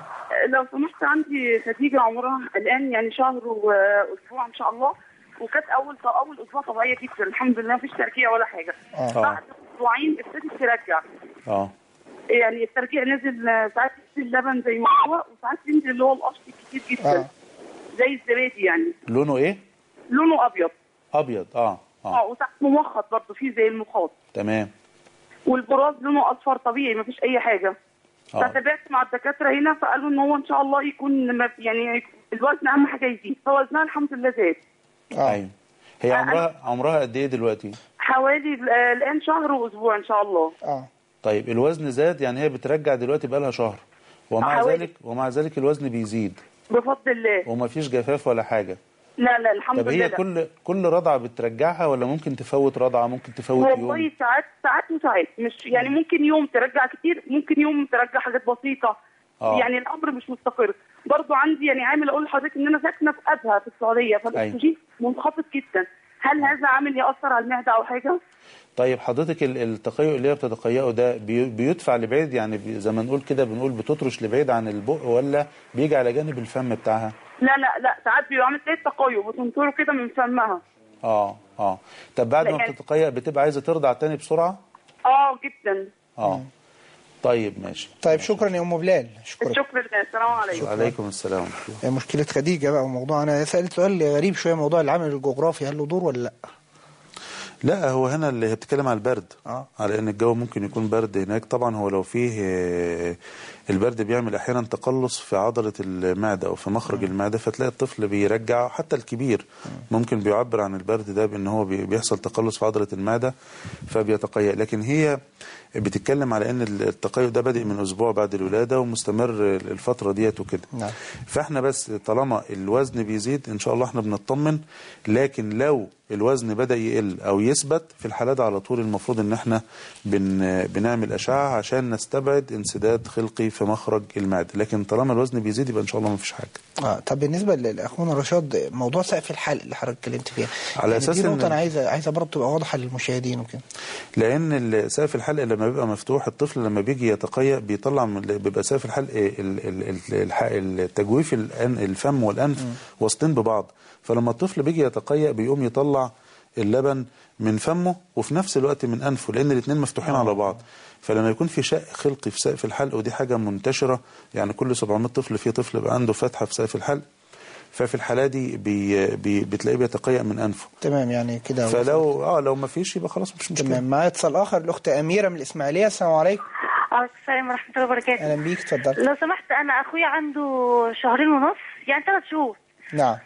[SPEAKER 4] لو سمحت عندي خديجه عمرها الان يعني شهر واسبوع ان شاء الله وكانت اول اول اسبوع طبيعيه جدا الحمد لله مفيش ترجيع ولا حاجه
[SPEAKER 1] آه.
[SPEAKER 4] بعد اسبوعين ابتدت ترجع
[SPEAKER 2] اه
[SPEAKER 4] يعني الترجيع نزل آه، ساعات ينزل اللبن زي ما هو وساعات ينزل اللي هو القشط كتير جدا
[SPEAKER 1] آه.
[SPEAKER 4] زي الزبادي يعني
[SPEAKER 2] لونه ايه
[SPEAKER 4] لونه ابيض
[SPEAKER 2] ابيض اه
[SPEAKER 4] اه
[SPEAKER 2] اه
[SPEAKER 4] وساعات ممخط برضه فيه زي المخاط
[SPEAKER 2] تمام
[SPEAKER 4] والبراز لونه اصفر طبيعي مفيش اي حاجه
[SPEAKER 2] اه
[SPEAKER 4] فتابعت مع الدكاتره هنا فقالوا ان هو ان شاء الله يكون ما- يعني الوزن اهم حاجه يزيد فوزنها الحمد لله زاد
[SPEAKER 1] اه
[SPEAKER 2] ايوه هي عمرها عمرها قد ايه دلوقتي
[SPEAKER 4] حوالي آه، الان شهر واسبوع ان شاء الله
[SPEAKER 1] اه
[SPEAKER 2] طيب الوزن زاد يعني هي بترجع دلوقتي بقالها شهر ومع
[SPEAKER 4] حوالي.
[SPEAKER 2] ذلك ومع ذلك الوزن بيزيد
[SPEAKER 4] بفضل الله
[SPEAKER 2] وما فيش جفاف ولا حاجه
[SPEAKER 4] لا لا الحمد
[SPEAKER 2] طب
[SPEAKER 4] لله
[SPEAKER 2] هي
[SPEAKER 4] لا.
[SPEAKER 2] كل كل رضعه بترجعها ولا ممكن تفوت رضعه ممكن تفوت
[SPEAKER 4] والله
[SPEAKER 2] يوم
[SPEAKER 4] ساعات ساعات وساعات مش يعني ممكن يوم ترجع كتير ممكن يوم ترجع حاجات بسيطه
[SPEAKER 2] آه.
[SPEAKER 4] يعني الامر مش مستقر برضو عندي يعني عامل اقول لحضرتك ان انا ساكنه في ابها في السعوديه فالاكسجين منخفض جدا هل هذا عامل ياثر على المعده او حاجه؟
[SPEAKER 2] طيب حضرتك ال- التقيؤ اللي هي بتتقيأه ده بي- بيدفع لبعيد يعني بي- زي ما نقول كده بنقول بتطرش لبعيد عن البق ولا بيجي على جانب الفم بتاعها
[SPEAKER 4] لا لا لا ساعات بيبقى عامل زي التقيؤ بتنطره كده من فمها
[SPEAKER 2] اه اه طب بعد
[SPEAKER 4] لا
[SPEAKER 2] ما
[SPEAKER 4] يعني-
[SPEAKER 2] بتتقيأ بتبقى عايزه ترضع تاني بسرعه
[SPEAKER 4] اه جدا
[SPEAKER 2] اه طيب ماشي
[SPEAKER 1] طيب شكرا يا ام بلال شكرا
[SPEAKER 4] الشكر لله السلام عليكم
[SPEAKER 2] وعليكم السلام ورحمه الله
[SPEAKER 1] مشكلة خديجة بقى وموضوع أنا سألت سؤال غريب شوية موضوع العامل الجغرافي هل له دور ولا لأ؟
[SPEAKER 2] لا هو هنا اللي هي بتتكلم على البرد
[SPEAKER 1] آه.
[SPEAKER 2] على ان الجو ممكن يكون برد هناك طبعا هو لو فيه آه، البرد بيعمل احيانا تقلص في عضله المعده او في مخرج المعده فتلاقي الطفل بيرجع حتى الكبير ممكن بيعبر عن البرد ده بان هو بي- بيحصل تقلص في عضله المعده فبيتقيأ لكن هي بتتكلم على ان التقيؤ ده بادئ من اسبوع بعد الولاده ومستمر الفتره ديت وكده
[SPEAKER 1] نعم.
[SPEAKER 2] فاحنا بس طالما الوزن بيزيد ان شاء الله احنا بنطمن لكن لو الوزن بدا يقل او يثبت في الحاله دي على طول المفروض ان احنا بن بنعمل اشعه عشان نستبعد انسداد خلقي في مخرج المعده لكن طالما الوزن بيزيد يبقى ان شاء الله ما فيش حاجه
[SPEAKER 1] اه طب بالنسبة لاخونا رشاد موضوع سقف الحلق اللي حضرتك اتكلمت فيها
[SPEAKER 2] على
[SPEAKER 1] يعني
[SPEAKER 2] أساس
[SPEAKER 1] دي
[SPEAKER 2] إن-
[SPEAKER 1] نقطة أنا عايزة عايزة برضه تبقى واضحة للمشاهدين وكده
[SPEAKER 2] لان ال- سقف الحلق لما بيبقى مفتوح الطفل لما بيجي يتقيأ بيطلع من بيبقى سقف الحلق ال- ال- ال- الح- التجويف الأن- الفم والانف واصلين ببعض فلما الطفل بيجي يتقيأ بيقوم يطلع اللبن من فمه وفي نفس الوقت من انفه لان الاثنين مفتوحين على بعض فلما يكون في شق خلقي في سقف الحلق ودي حاجه منتشره يعني كل 700 طفل في طفل بقى عنده فتحه في سقف الحلق ففي الحاله دي بي بي بتلاقيه بيتقيأ من انفه
[SPEAKER 1] تمام يعني كده
[SPEAKER 2] فلو اه لو ما فيش يبقى خلاص مش مشكله
[SPEAKER 1] تمام معايا اتصال آخر الأخت أميرة من الإسماعيلية السلام عليكم
[SPEAKER 5] عليكم السلام ورحمة الله وبركاته
[SPEAKER 1] أهلا بيك اتفضل
[SPEAKER 5] لو سمحت أنا أخويا عنده شهرين ونص يعني ثلاث شهور
[SPEAKER 1] نعم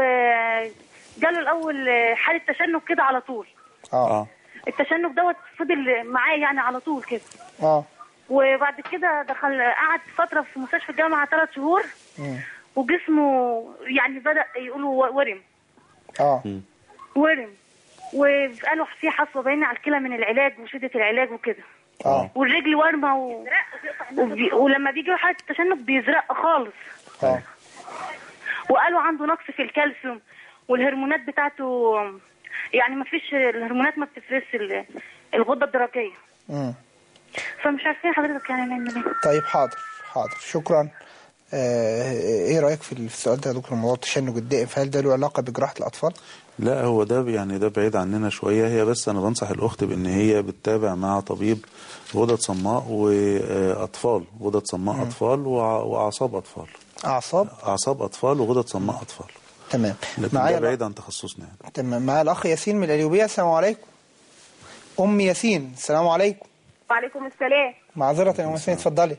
[SPEAKER 5] وجاله الأول حالة تشنج كده على طول
[SPEAKER 1] اه
[SPEAKER 2] اه
[SPEAKER 5] التشنج دوت فضل معاه يعني على طول كده
[SPEAKER 1] اه
[SPEAKER 5] وبعد كده دخل قعد فترة في مستشفى الجامعة ثلاث شهور
[SPEAKER 1] مم.
[SPEAKER 5] وجسمه يعني بدأ يقولوا ورم
[SPEAKER 1] اه
[SPEAKER 5] ورم وقالوا في حصوة باينة على الكلى من العلاج وشدة العلاج وكده
[SPEAKER 1] اه
[SPEAKER 5] والرجل ورمة و... وبي... ولما بيجي له حالة التشنج بيزرق خالص
[SPEAKER 1] اه
[SPEAKER 5] وقالوا عنده نقص في الكالسيوم والهرمونات بتاعته يعني ما فيش الهرمونات ما بتفرزش ال- الغده الدرقيه
[SPEAKER 1] مم.
[SPEAKER 5] فمش عارفين حضرتك يعني نعمل ايه
[SPEAKER 1] طيب حاضر حاضر شكرا آه ايه رايك في السؤال ده يا دكتور موضوع التشنج الدائم فهل ده له علاقه بجراحه الاطفال؟
[SPEAKER 2] لا هو ده يعني ده بعيد عننا شوية هي بس أنا بنصح الأخت بأن هي بتتابع مع طبيب غدد صماء وأطفال غدد صماء أطفال وع- وأعصاب أطفال
[SPEAKER 1] اعصاب
[SPEAKER 2] أعصاب أطفال وغدد صماء أطفال
[SPEAKER 1] تمام
[SPEAKER 2] لكن
[SPEAKER 1] معايا
[SPEAKER 2] ده بعيد عن تخصصنا يعني
[SPEAKER 1] تمام معايا الاخ ياسين من القليوبيه السلام عليكم ام ياسين السلام عليكم
[SPEAKER 6] وعليكم السلام
[SPEAKER 1] معذره يا ام ياسين اتفضلي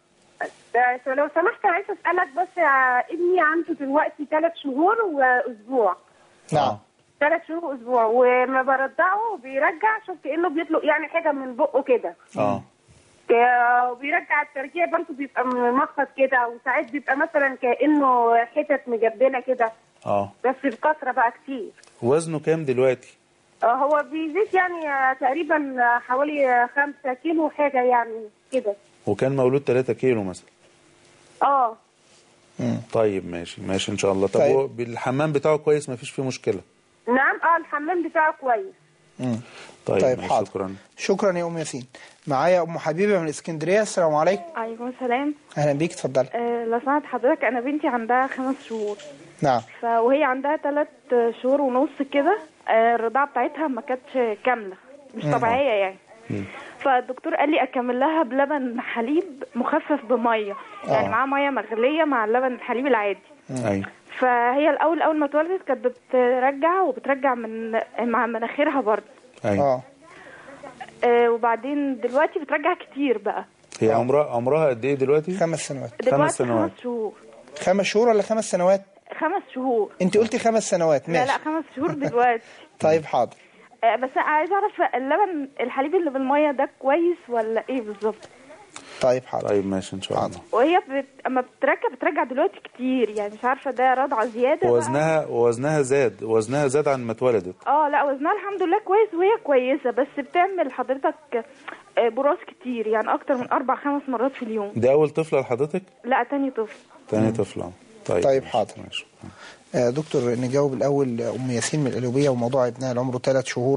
[SPEAKER 6] بس لو سمحت عايز اسالك بس آه، ابني عنده دلوقتي ثلاث شهور واسبوع
[SPEAKER 1] نعم
[SPEAKER 6] ثلاث شهور واسبوع وما برضعه بيرجع شوف كانه بيطلق يعني حاجه من بقه كده
[SPEAKER 2] اه
[SPEAKER 6] آه، وبيرجع الترجيع برضه بيبقى ممخط كده وساعات بيبقى مثلا كانه حتت مجبنه كده
[SPEAKER 2] اه
[SPEAKER 6] بس بكثره بقى كتير
[SPEAKER 2] وزنه كام دلوقتي؟
[SPEAKER 6] آه، هو بيزيد يعني آه، تقريبا آه، حوالي آه، خمسة كيلو حاجه يعني كده
[SPEAKER 2] وكان مولود 3 كيلو مثلا
[SPEAKER 6] اه
[SPEAKER 1] مم.
[SPEAKER 2] طيب ماشي ماشي إن شاء الله طب
[SPEAKER 1] طيب.
[SPEAKER 2] هو بالحمام بتاعه كويس ما فيش فيه مشكلة
[SPEAKER 6] نعم اه الحمام بتاعه كويس
[SPEAKER 1] مم.
[SPEAKER 2] طيب,
[SPEAKER 1] طيب
[SPEAKER 2] ماشي،
[SPEAKER 1] حاضر
[SPEAKER 2] شكرا
[SPEAKER 1] شكرا يا ام ياسين معايا ام حبيبه من اسكندريه السلام عليكم
[SPEAKER 7] عليكم السلام
[SPEAKER 1] اهلا بيك اتفضلي
[SPEAKER 7] أه لو سمحت حضرتك انا بنتي عندها خمس شهور
[SPEAKER 1] نعم
[SPEAKER 7] ف... وهي عندها ثلاث شهور ونص كده أه الرضاعه بتاعتها ما كانتش كامله مش طبيعيه يعني فالدكتور قال لي اكمل لها بلبن حليب مخفف بميه يعني
[SPEAKER 1] آه.
[SPEAKER 7] معاه ميه مغليه مع اللبن الحليب العادي
[SPEAKER 2] ايوه
[SPEAKER 7] فهي الاول اول ما اتولدت كانت بترجع وبترجع من مع مناخيرها برضه
[SPEAKER 2] ايوه
[SPEAKER 1] اه
[SPEAKER 7] أه وبعدين دلوقتي بترجع كتير بقى
[SPEAKER 2] هي عمرها عمرها قد ايه دلوقتي؟
[SPEAKER 1] خمس سنوات
[SPEAKER 7] دلوقتي
[SPEAKER 2] سنوات.
[SPEAKER 7] خمس شهور
[SPEAKER 1] خمس شهور ولا خمس سنوات
[SPEAKER 7] خمس شهور
[SPEAKER 1] انت قلتي خمس سنوات
[SPEAKER 7] لا
[SPEAKER 1] ماشي
[SPEAKER 7] لا خمس شهور دلوقتي
[SPEAKER 1] طيب حاضر
[SPEAKER 7] آه، بس انا عايزه اعرف اللبن الحليب اللي بالميه ده كويس ولا ايه بالظبط
[SPEAKER 1] طيب حاضر
[SPEAKER 2] طيب ماشي ان شاء الله
[SPEAKER 1] حاضر.
[SPEAKER 7] وهي بت... اما بترجع بترجع دلوقتي كتير يعني مش عارفه ده رضعه زياده بقى.
[SPEAKER 2] وزنها وزنها زاد وزنها زاد عن ما اتولدت
[SPEAKER 7] اه لا وزنها الحمد لله كويس وهي كويسه بس بتعمل حضرتك آه، براس كتير يعني اكتر من اربع خمس مرات في اليوم
[SPEAKER 2] دي اول طفله لحضرتك
[SPEAKER 7] لا تاني طفل
[SPEAKER 2] تاني طفله طيب
[SPEAKER 1] طيب،
[SPEAKER 2] ماشي،
[SPEAKER 1] حاضر.
[SPEAKER 2] ماشي.
[SPEAKER 1] آه، دكتور نجاوب الأول ام ياسين من القلوبية وموضوع ابنها اللي عمره ثلاث شهور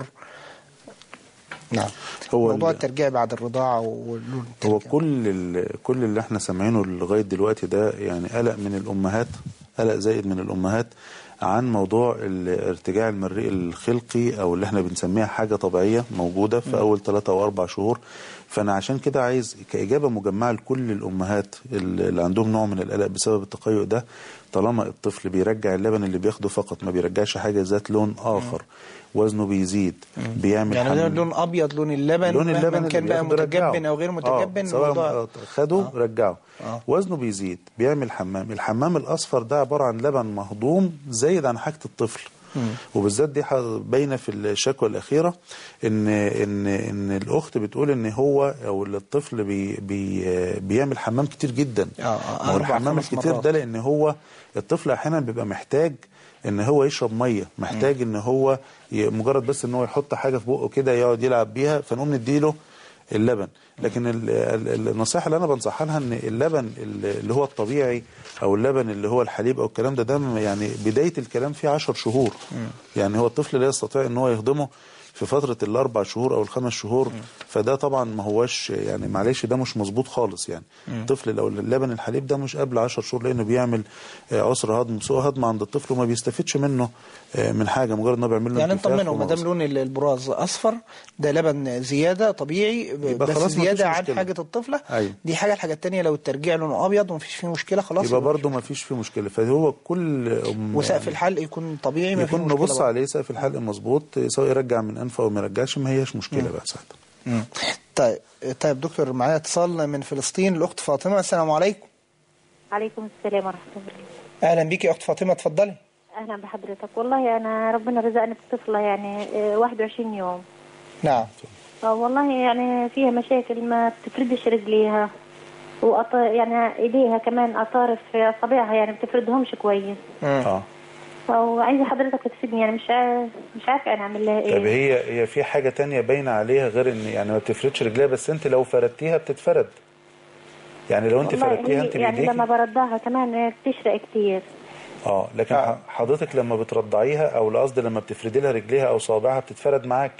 [SPEAKER 1] نعم
[SPEAKER 2] هو
[SPEAKER 1] موضوع
[SPEAKER 2] ال-
[SPEAKER 1] الترجيع بعد الرضاعة واللون
[SPEAKER 2] هو كل ال- كل اللي احنا سامعينه لغايه دلوقتي ده يعني قلق من الامهات قلق زائد من الامهات عن موضوع الارتجاع المريء الخلقي او اللي احنا بنسميها حاجه طبيعيه موجوده في اول ثلاثة او اربع شهور فانا عشان كده عايز كاجابه مجمعه لكل الامهات اللي عندهم نوع من القلق بسبب التقيؤ ده طالما الطفل بيرجع اللبن اللي بياخده فقط ما بيرجعش حاجه ذات لون اخر وزنه بيزيد بيعمل
[SPEAKER 1] يعني
[SPEAKER 2] حمل.
[SPEAKER 1] ده لون أبيض لون اللبن
[SPEAKER 2] لون
[SPEAKER 1] مهما
[SPEAKER 2] اللبن
[SPEAKER 1] كان
[SPEAKER 2] اللي
[SPEAKER 1] بقى
[SPEAKER 2] بياخده رجعه.
[SPEAKER 1] متجبن أو غير متجبن
[SPEAKER 2] آه. سواء
[SPEAKER 1] الموضوع-
[SPEAKER 2] خده
[SPEAKER 1] آه.
[SPEAKER 2] آه. رجعه
[SPEAKER 1] آه.
[SPEAKER 2] آه. وزنه بيزيد بيعمل حمام الحمام الاصفر ده عباره عن لبن مهضوم زايد عن حاجه الطفل وبالذات دي ح- باينه في الشكوى الاخيره ان ان ان الاخت بتقول ان هو او الطفل بي بي بيعمل حمام كتير جدا
[SPEAKER 1] آه، آه،
[SPEAKER 2] ما هو
[SPEAKER 1] أربع،
[SPEAKER 2] الحمام
[SPEAKER 1] خمس
[SPEAKER 2] الكتير
[SPEAKER 1] مرات.
[SPEAKER 2] ده لان هو الطفل احيانا بيبقى محتاج ان هو يشرب ميه محتاج ان هو ي- مجرد بس ان هو يحط حاجه في بقه كده يقعد يلعب بيها فنقوم نديله اللبن لكن ال- ال- النصيحه اللي انا بنصحها لها ان اللبن اللي هو الطبيعي او اللبن اللي هو الحليب او الكلام ده ده يعني بدايه الكلام فيه 10 شهور يعني هو الطفل لا يستطيع ان هو يهضمه في فترة الأربع شهور أو الخمس شهور فده طبعا ما هوش يعني معلش ده مش مظبوط خالص يعني الطفل لو اللبن الحليب ده مش قبل 10 شهور لأنه بيعمل آه، عسر هضم سوء هضم عند الطفل وما بيستفدش منه آه، من حاجة مجرد إنه بيعمل له
[SPEAKER 1] يعني
[SPEAKER 2] انتفاخ
[SPEAKER 1] نطمنه ما دام
[SPEAKER 2] ومغص.
[SPEAKER 1] لون ال- البراز اصفر ده لبن زياده طبيعي ب-
[SPEAKER 2] يبقى
[SPEAKER 1] بس
[SPEAKER 2] خلاص مفيش
[SPEAKER 1] زياده عن
[SPEAKER 2] مشكلة.
[SPEAKER 1] حاجه الطفله
[SPEAKER 2] أيوة.
[SPEAKER 1] دي حاجه الحاجه الثانيه لو الترجيع لونه ابيض ومفيش فيه مشكله خلاص
[SPEAKER 2] يبقى برضه ما فيش فيه مشكلة فهو كل أم
[SPEAKER 1] وسقف الحلق يكون طبيعي ما فيه
[SPEAKER 2] يكون
[SPEAKER 1] مشكله
[SPEAKER 2] نبص
[SPEAKER 1] برضه.
[SPEAKER 2] عليه سقف الحلق مظبوط سواء يرجع من أنفه أو ما يرجعش ما هياش مشكلة بقى ساعتها
[SPEAKER 1] مم. طيب طيب دكتور معايا اتصال من فلسطين الاخت فاطمه السلام عليكم
[SPEAKER 8] عليكم السلام ورحمة الله
[SPEAKER 1] اهلا بيكي يا اخت فاطمه اتفضلي
[SPEAKER 8] أهلا بحضرتك والله أنا ربنا رزقني بطفلة يعني آه، 21 يوم
[SPEAKER 1] نعم
[SPEAKER 8] آه، والله يعني فيها مشاكل ما بتفردش رجليها وأط... يعني ايديها كمان اطارف اصابعها يعني ما بتفردهمش كويس
[SPEAKER 2] اه
[SPEAKER 8] وعايزه حضرتك تفيدني يعني مش عارف مش عارفه انا اعمل لها
[SPEAKER 2] طب
[SPEAKER 8] ايه
[SPEAKER 2] هي هي في حاجة تانية باينة عليها غير ان يعني ما بتفردش رجليها بس انت لو فردتيها بتتفرد يعني لو انت
[SPEAKER 8] والله
[SPEAKER 2] فردتيها
[SPEAKER 8] هي
[SPEAKER 2] انت
[SPEAKER 8] يعني
[SPEAKER 2] بايديك
[SPEAKER 8] لما بردها كمان بتشرق كتير
[SPEAKER 2] اه لكن
[SPEAKER 1] آه.
[SPEAKER 2] ح- حضرتك لما بترضعيها او القصد لما بتفردي لها رجليها او صوابعها بتتفرد معاكي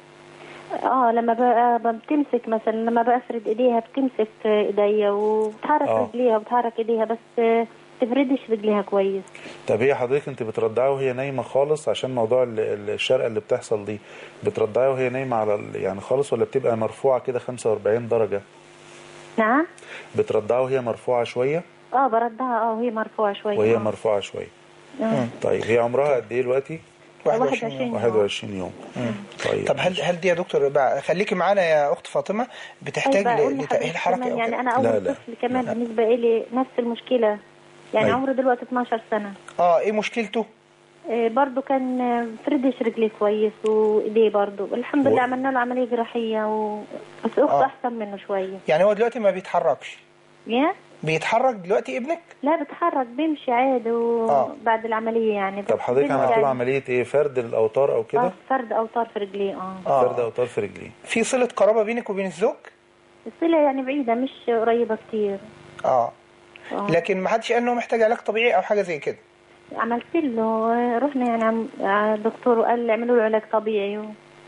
[SPEAKER 8] اه لما بقى بتمسك مثلا لما بفرد ايديها بتمسك ايديا وبتحرك
[SPEAKER 2] آه.
[SPEAKER 8] رجليها وبتحرك ايديها بس آه، تفردش رجليها كويس
[SPEAKER 2] طب هي حضرتك انت بترضعيها وهي نايمة خالص عشان موضوع ال- ال- الشرقة اللي بتحصل دي بترضعيها وهي نايمة على ال- يعني خالص ولا بتبقى مرفوعة كده 45 درجة
[SPEAKER 8] نعم
[SPEAKER 2] بترضعها وهي مرفوعة شوية
[SPEAKER 8] اه بردها اه وهي مرفوعه شويه
[SPEAKER 2] وهي
[SPEAKER 8] آه.
[SPEAKER 2] مرفوعة شوية
[SPEAKER 8] آه.
[SPEAKER 2] طيب هي عمرها قد ايه دلوقتي
[SPEAKER 1] 21 يوم
[SPEAKER 2] 21 يوم طيب
[SPEAKER 1] طب هل هل دي يا دكتور بقى خليكي معانا يا اخت فاطمه بتحتاج
[SPEAKER 8] طيب أقول
[SPEAKER 1] ل-
[SPEAKER 8] لحضرتك
[SPEAKER 1] لتاهيل حركه
[SPEAKER 8] كمان
[SPEAKER 1] أو
[SPEAKER 8] يعني
[SPEAKER 1] كده؟
[SPEAKER 8] انا اول
[SPEAKER 2] لا، لا.
[SPEAKER 8] طفل كمان بالنسبه لي نفس المشكله يعني
[SPEAKER 2] أيوة.
[SPEAKER 8] عمره دلوقتي 12 سنه
[SPEAKER 1] اه ايه مشكلته
[SPEAKER 8] آه، برضو كان آه، فردش رجليه كويس وايديه برضو الحمد
[SPEAKER 2] و-
[SPEAKER 8] لله عملنا له عمليه جراحيه و... بس اخته
[SPEAKER 1] آه.
[SPEAKER 8] احسن منه شويه
[SPEAKER 1] يعني هو دلوقتي ما بيتحركش
[SPEAKER 8] يا
[SPEAKER 1] بيتحرك دلوقتي ابنك
[SPEAKER 8] لا بتحرك بيمشي عادي
[SPEAKER 1] آه.
[SPEAKER 8] وبعد العمليه يعني
[SPEAKER 2] طب
[SPEAKER 8] بس
[SPEAKER 2] حضرتك
[SPEAKER 8] بيمشي
[SPEAKER 2] عملت له
[SPEAKER 8] عادي.
[SPEAKER 2] عملية ايه فرد الاوتار او
[SPEAKER 8] اه
[SPEAKER 2] كده
[SPEAKER 8] فرد اوتار في رجليه اه
[SPEAKER 1] اه
[SPEAKER 2] فرد اوتار في رجليه
[SPEAKER 1] في صله قرابه بينك وبين الزوج
[SPEAKER 8] الصله يعني بعيده مش قريبه كتير
[SPEAKER 1] اه
[SPEAKER 8] آه.
[SPEAKER 1] لكن ما حدش قال انه محتاج علاج طبيعي او حاجه زي كده
[SPEAKER 8] عملت له رحنا يعني عم- على الدكتور وقال لي اعملوا له علاج طبيعي و...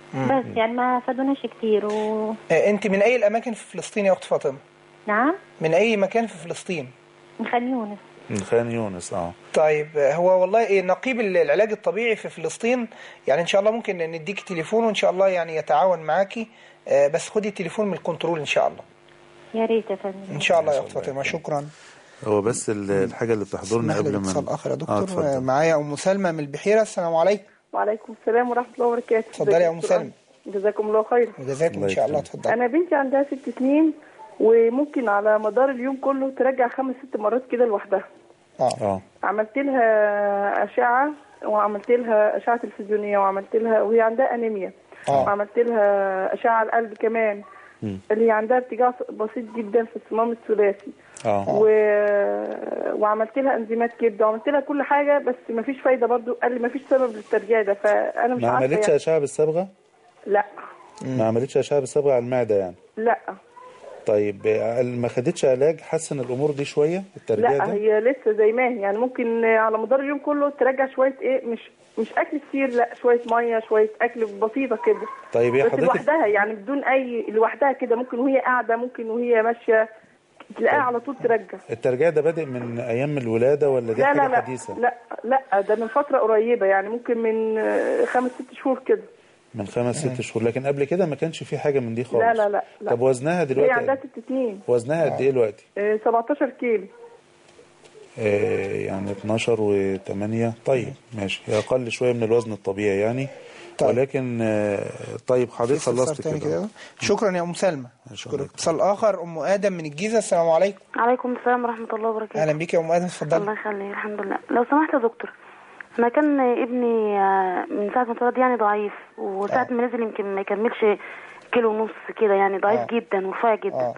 [SPEAKER 8] بس يعني ما فادوناش كتير و...
[SPEAKER 1] آه، انت من اي الاماكن في فلسطين يا اخت فاطمه
[SPEAKER 8] نعم
[SPEAKER 1] من اي مكان في فلسطين
[SPEAKER 8] من خان يونس
[SPEAKER 2] من خان يونس اه
[SPEAKER 1] طيب آه، هو والله إيه نقيب ال- العلاج الطبيعي في فلسطين يعني ان شاء الله ممكن نديك تليفون وان شاء الله يعني يتعاون معاكي آه، بس خدي التليفون من الكنترول ان شاء الله
[SPEAKER 8] يا ريت يا فندم
[SPEAKER 1] ان شاء الله يا اخت فاطمه شكرا
[SPEAKER 2] هو بس ال- الحاجه اللي بتحضرنا
[SPEAKER 1] اسمح لي
[SPEAKER 2] قبل ما
[SPEAKER 1] اتصال اخر يا
[SPEAKER 2] آه،
[SPEAKER 1] دكتور
[SPEAKER 2] اتفضل.
[SPEAKER 1] آه، معايا ام سلمى من البحيره السلام عليكم
[SPEAKER 9] وعليكم السلام ورحمة الله وبركاته
[SPEAKER 1] اتفضلي يا ام
[SPEAKER 9] دكتور
[SPEAKER 1] سلمى
[SPEAKER 9] جزاكم الله خير
[SPEAKER 1] وجزاكم ان
[SPEAKER 2] الله
[SPEAKER 1] شاء الله
[SPEAKER 2] يكرمك.
[SPEAKER 1] اتفضلي
[SPEAKER 9] أنا بنتي عندها ست سنين وممكن على مدار اليوم كله ترجع خمس ست مرات كده لوحدها
[SPEAKER 1] اه
[SPEAKER 2] اه
[SPEAKER 9] عملت لها أشعة وعملت لها أشعة تلفزيونية وعملت لها وهي عندها أنيميا
[SPEAKER 1] آه.
[SPEAKER 9] وعملت لها أشعة القلب كمان اللي هي عندها ارتجاع بسيط جدا في الصمام الثلاثي
[SPEAKER 2] اه
[SPEAKER 9] و... وعملت لها انزيمات كبده وعملت لها كل حاجه بس ما فيش فايده برضو قال لي ما فيش سبب للترجيع ده فانا مش
[SPEAKER 2] ما
[SPEAKER 9] عارفه
[SPEAKER 2] عملتش
[SPEAKER 9] يعني.
[SPEAKER 2] اشعه بالصبغه
[SPEAKER 9] لا
[SPEAKER 2] ما عملتش اشعه بالصبغه على المعده يعني
[SPEAKER 9] لا
[SPEAKER 2] طيب آه، ما خدتش علاج حسن الامور دي شويه الترجيع
[SPEAKER 9] لا
[SPEAKER 2] ده
[SPEAKER 9] هي لسه زي ما هي يعني ممكن على مدار اليوم كله ترجع شويه ايه مش مش اكل كتير لا شويه ميه شويه اكل بسيطه كده
[SPEAKER 2] طيب يا
[SPEAKER 9] بس
[SPEAKER 2] حضرتك
[SPEAKER 9] لوحدها يعني بدون اي لوحدها كده ممكن وهي قاعده ممكن وهي ماشيه تلاقيها على طول ترجع
[SPEAKER 2] الترجيع ده بادئ من ايام الولاده ولا دي
[SPEAKER 9] لا
[SPEAKER 2] حاجه
[SPEAKER 9] لا لا
[SPEAKER 2] حديثه
[SPEAKER 9] لا لا ده من فتره قريبه يعني ممكن من آه، خمس ست شهور كده
[SPEAKER 2] من خمس ست شهور لكن قبل كده ما كانش في حاجه من دي خالص
[SPEAKER 9] لا لا لا, لا.
[SPEAKER 2] طب وزنها
[SPEAKER 9] هي
[SPEAKER 2] دلوقتي
[SPEAKER 9] عندها
[SPEAKER 2] قد-
[SPEAKER 9] ست سنين
[SPEAKER 2] وزنها قد ايه دلوقتي
[SPEAKER 9] آه، 17 كيلو
[SPEAKER 2] آه يعني 12 و8 طيب ماشي هي اقل شويه من الوزن الطبيعي يعني
[SPEAKER 1] طيب.
[SPEAKER 2] ولكن آه طيب حضرتك
[SPEAKER 1] في استفسار
[SPEAKER 2] خلصت
[SPEAKER 1] تاني
[SPEAKER 2] كده
[SPEAKER 1] كده شكرا يا ام سلمى شكرا اتصال اخر ام ادم من الجيزه السلام عليكم
[SPEAKER 5] عليكم السلام ورحمة الله وبركاته
[SPEAKER 1] اهلا بيك يا ام ادم اتفضلي
[SPEAKER 5] الله يخليك الحمد لله لو سمحت يا دكتور انا كان ابني آه، من ساعة ما اتولد يعني ضعيف وساعة
[SPEAKER 1] آه.
[SPEAKER 5] ما نزل يمكن ما يكملش كيلو ونص كده يعني ضعيف
[SPEAKER 1] آه.
[SPEAKER 5] جدا ورفيع جدا
[SPEAKER 1] اه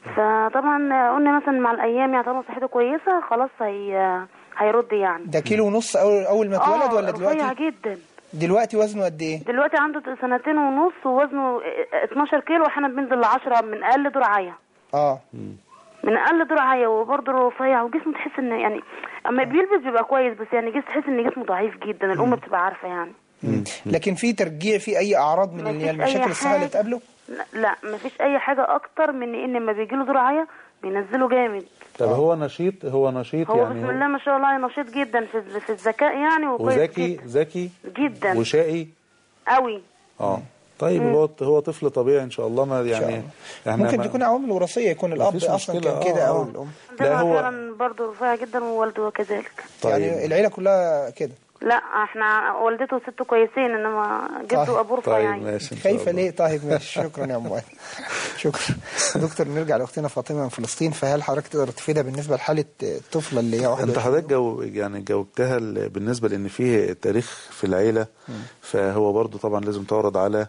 [SPEAKER 5] فطبعا قلنا مثلا مع الايام يعني طالما صحته كويسة خلاص هي هيرد يعني
[SPEAKER 1] ده كيلو ونص اول اول ما اتولد
[SPEAKER 5] آه،
[SPEAKER 1] ولا
[SPEAKER 5] رفيع
[SPEAKER 1] دلوقتي
[SPEAKER 5] جدا
[SPEAKER 1] دلوقتي وزنه قد ايه
[SPEAKER 5] دلوقتي عنده سنتين ونص ووزنه 12 كيلو واحيانا بينزل ل 10 من اقل درعيه
[SPEAKER 1] اه
[SPEAKER 5] من اقل درعيه وبرضه رفيع وجسمه تحس ان يعني اما بيلبس بيبقى كويس بس يعني جسم تحس ان جسمه ضعيف جدا الام بتبقى عارفه يعني
[SPEAKER 1] مم. لكن في ترجيع في اي اعراض من اللي هي
[SPEAKER 5] مفيش أي
[SPEAKER 1] المشاكل الصحيه اللي
[SPEAKER 5] حاجة.
[SPEAKER 1] تقابله
[SPEAKER 5] لا, لا مفيش اي حاجه اكتر من ان لما بيجي له درعيه بينزله جامد
[SPEAKER 2] طب هو نشيط هو نشيط
[SPEAKER 5] هو
[SPEAKER 2] يعني
[SPEAKER 5] بسم الله ما شاء الله نشيط جدا في في الذكاء يعني وكويس
[SPEAKER 2] وذكي
[SPEAKER 5] جدا,
[SPEAKER 2] ذكي
[SPEAKER 5] جدا
[SPEAKER 2] وشقي
[SPEAKER 5] قوي
[SPEAKER 2] اه طيب هو هو طفل طبيعي ان شاء الله ما
[SPEAKER 1] إن شاء
[SPEAKER 2] يعني
[SPEAKER 1] الله.
[SPEAKER 2] احنا
[SPEAKER 1] ممكن
[SPEAKER 2] ما-
[SPEAKER 1] تكون عوامل وراثيه يكون الاب
[SPEAKER 2] مفيش
[SPEAKER 1] اصلا
[SPEAKER 2] مشكلة.
[SPEAKER 1] كان كده
[SPEAKER 2] آه،
[SPEAKER 1] او
[SPEAKER 2] آه.
[SPEAKER 1] الام
[SPEAKER 2] لا
[SPEAKER 5] عندنا
[SPEAKER 2] هو
[SPEAKER 5] فعلا برضه رفيع جدا ووالده كذلك
[SPEAKER 1] يعني
[SPEAKER 2] طيب
[SPEAKER 1] العيله كلها كده
[SPEAKER 5] لا احنا والدته وسته كويسين انما جده
[SPEAKER 1] طيب.
[SPEAKER 5] وابوه رفيع
[SPEAKER 2] طيب
[SPEAKER 5] يعني
[SPEAKER 2] ماشي ان شاء
[SPEAKER 1] خايفه
[SPEAKER 2] الله
[SPEAKER 1] ليه طيب ماشي شكرا يا ام وائل. شكرا دكتور نرجع لاختنا فاطمه من فلسطين فهل حضرتك تقدر تفيدها بالنسبه لحاله الطفله اللي هي واحده
[SPEAKER 2] انت حضرتك جو يعني جاوبتها ال- بالنسبه لان فيه تاريخ في العيله فهو برضو طبعا لازم تعرض على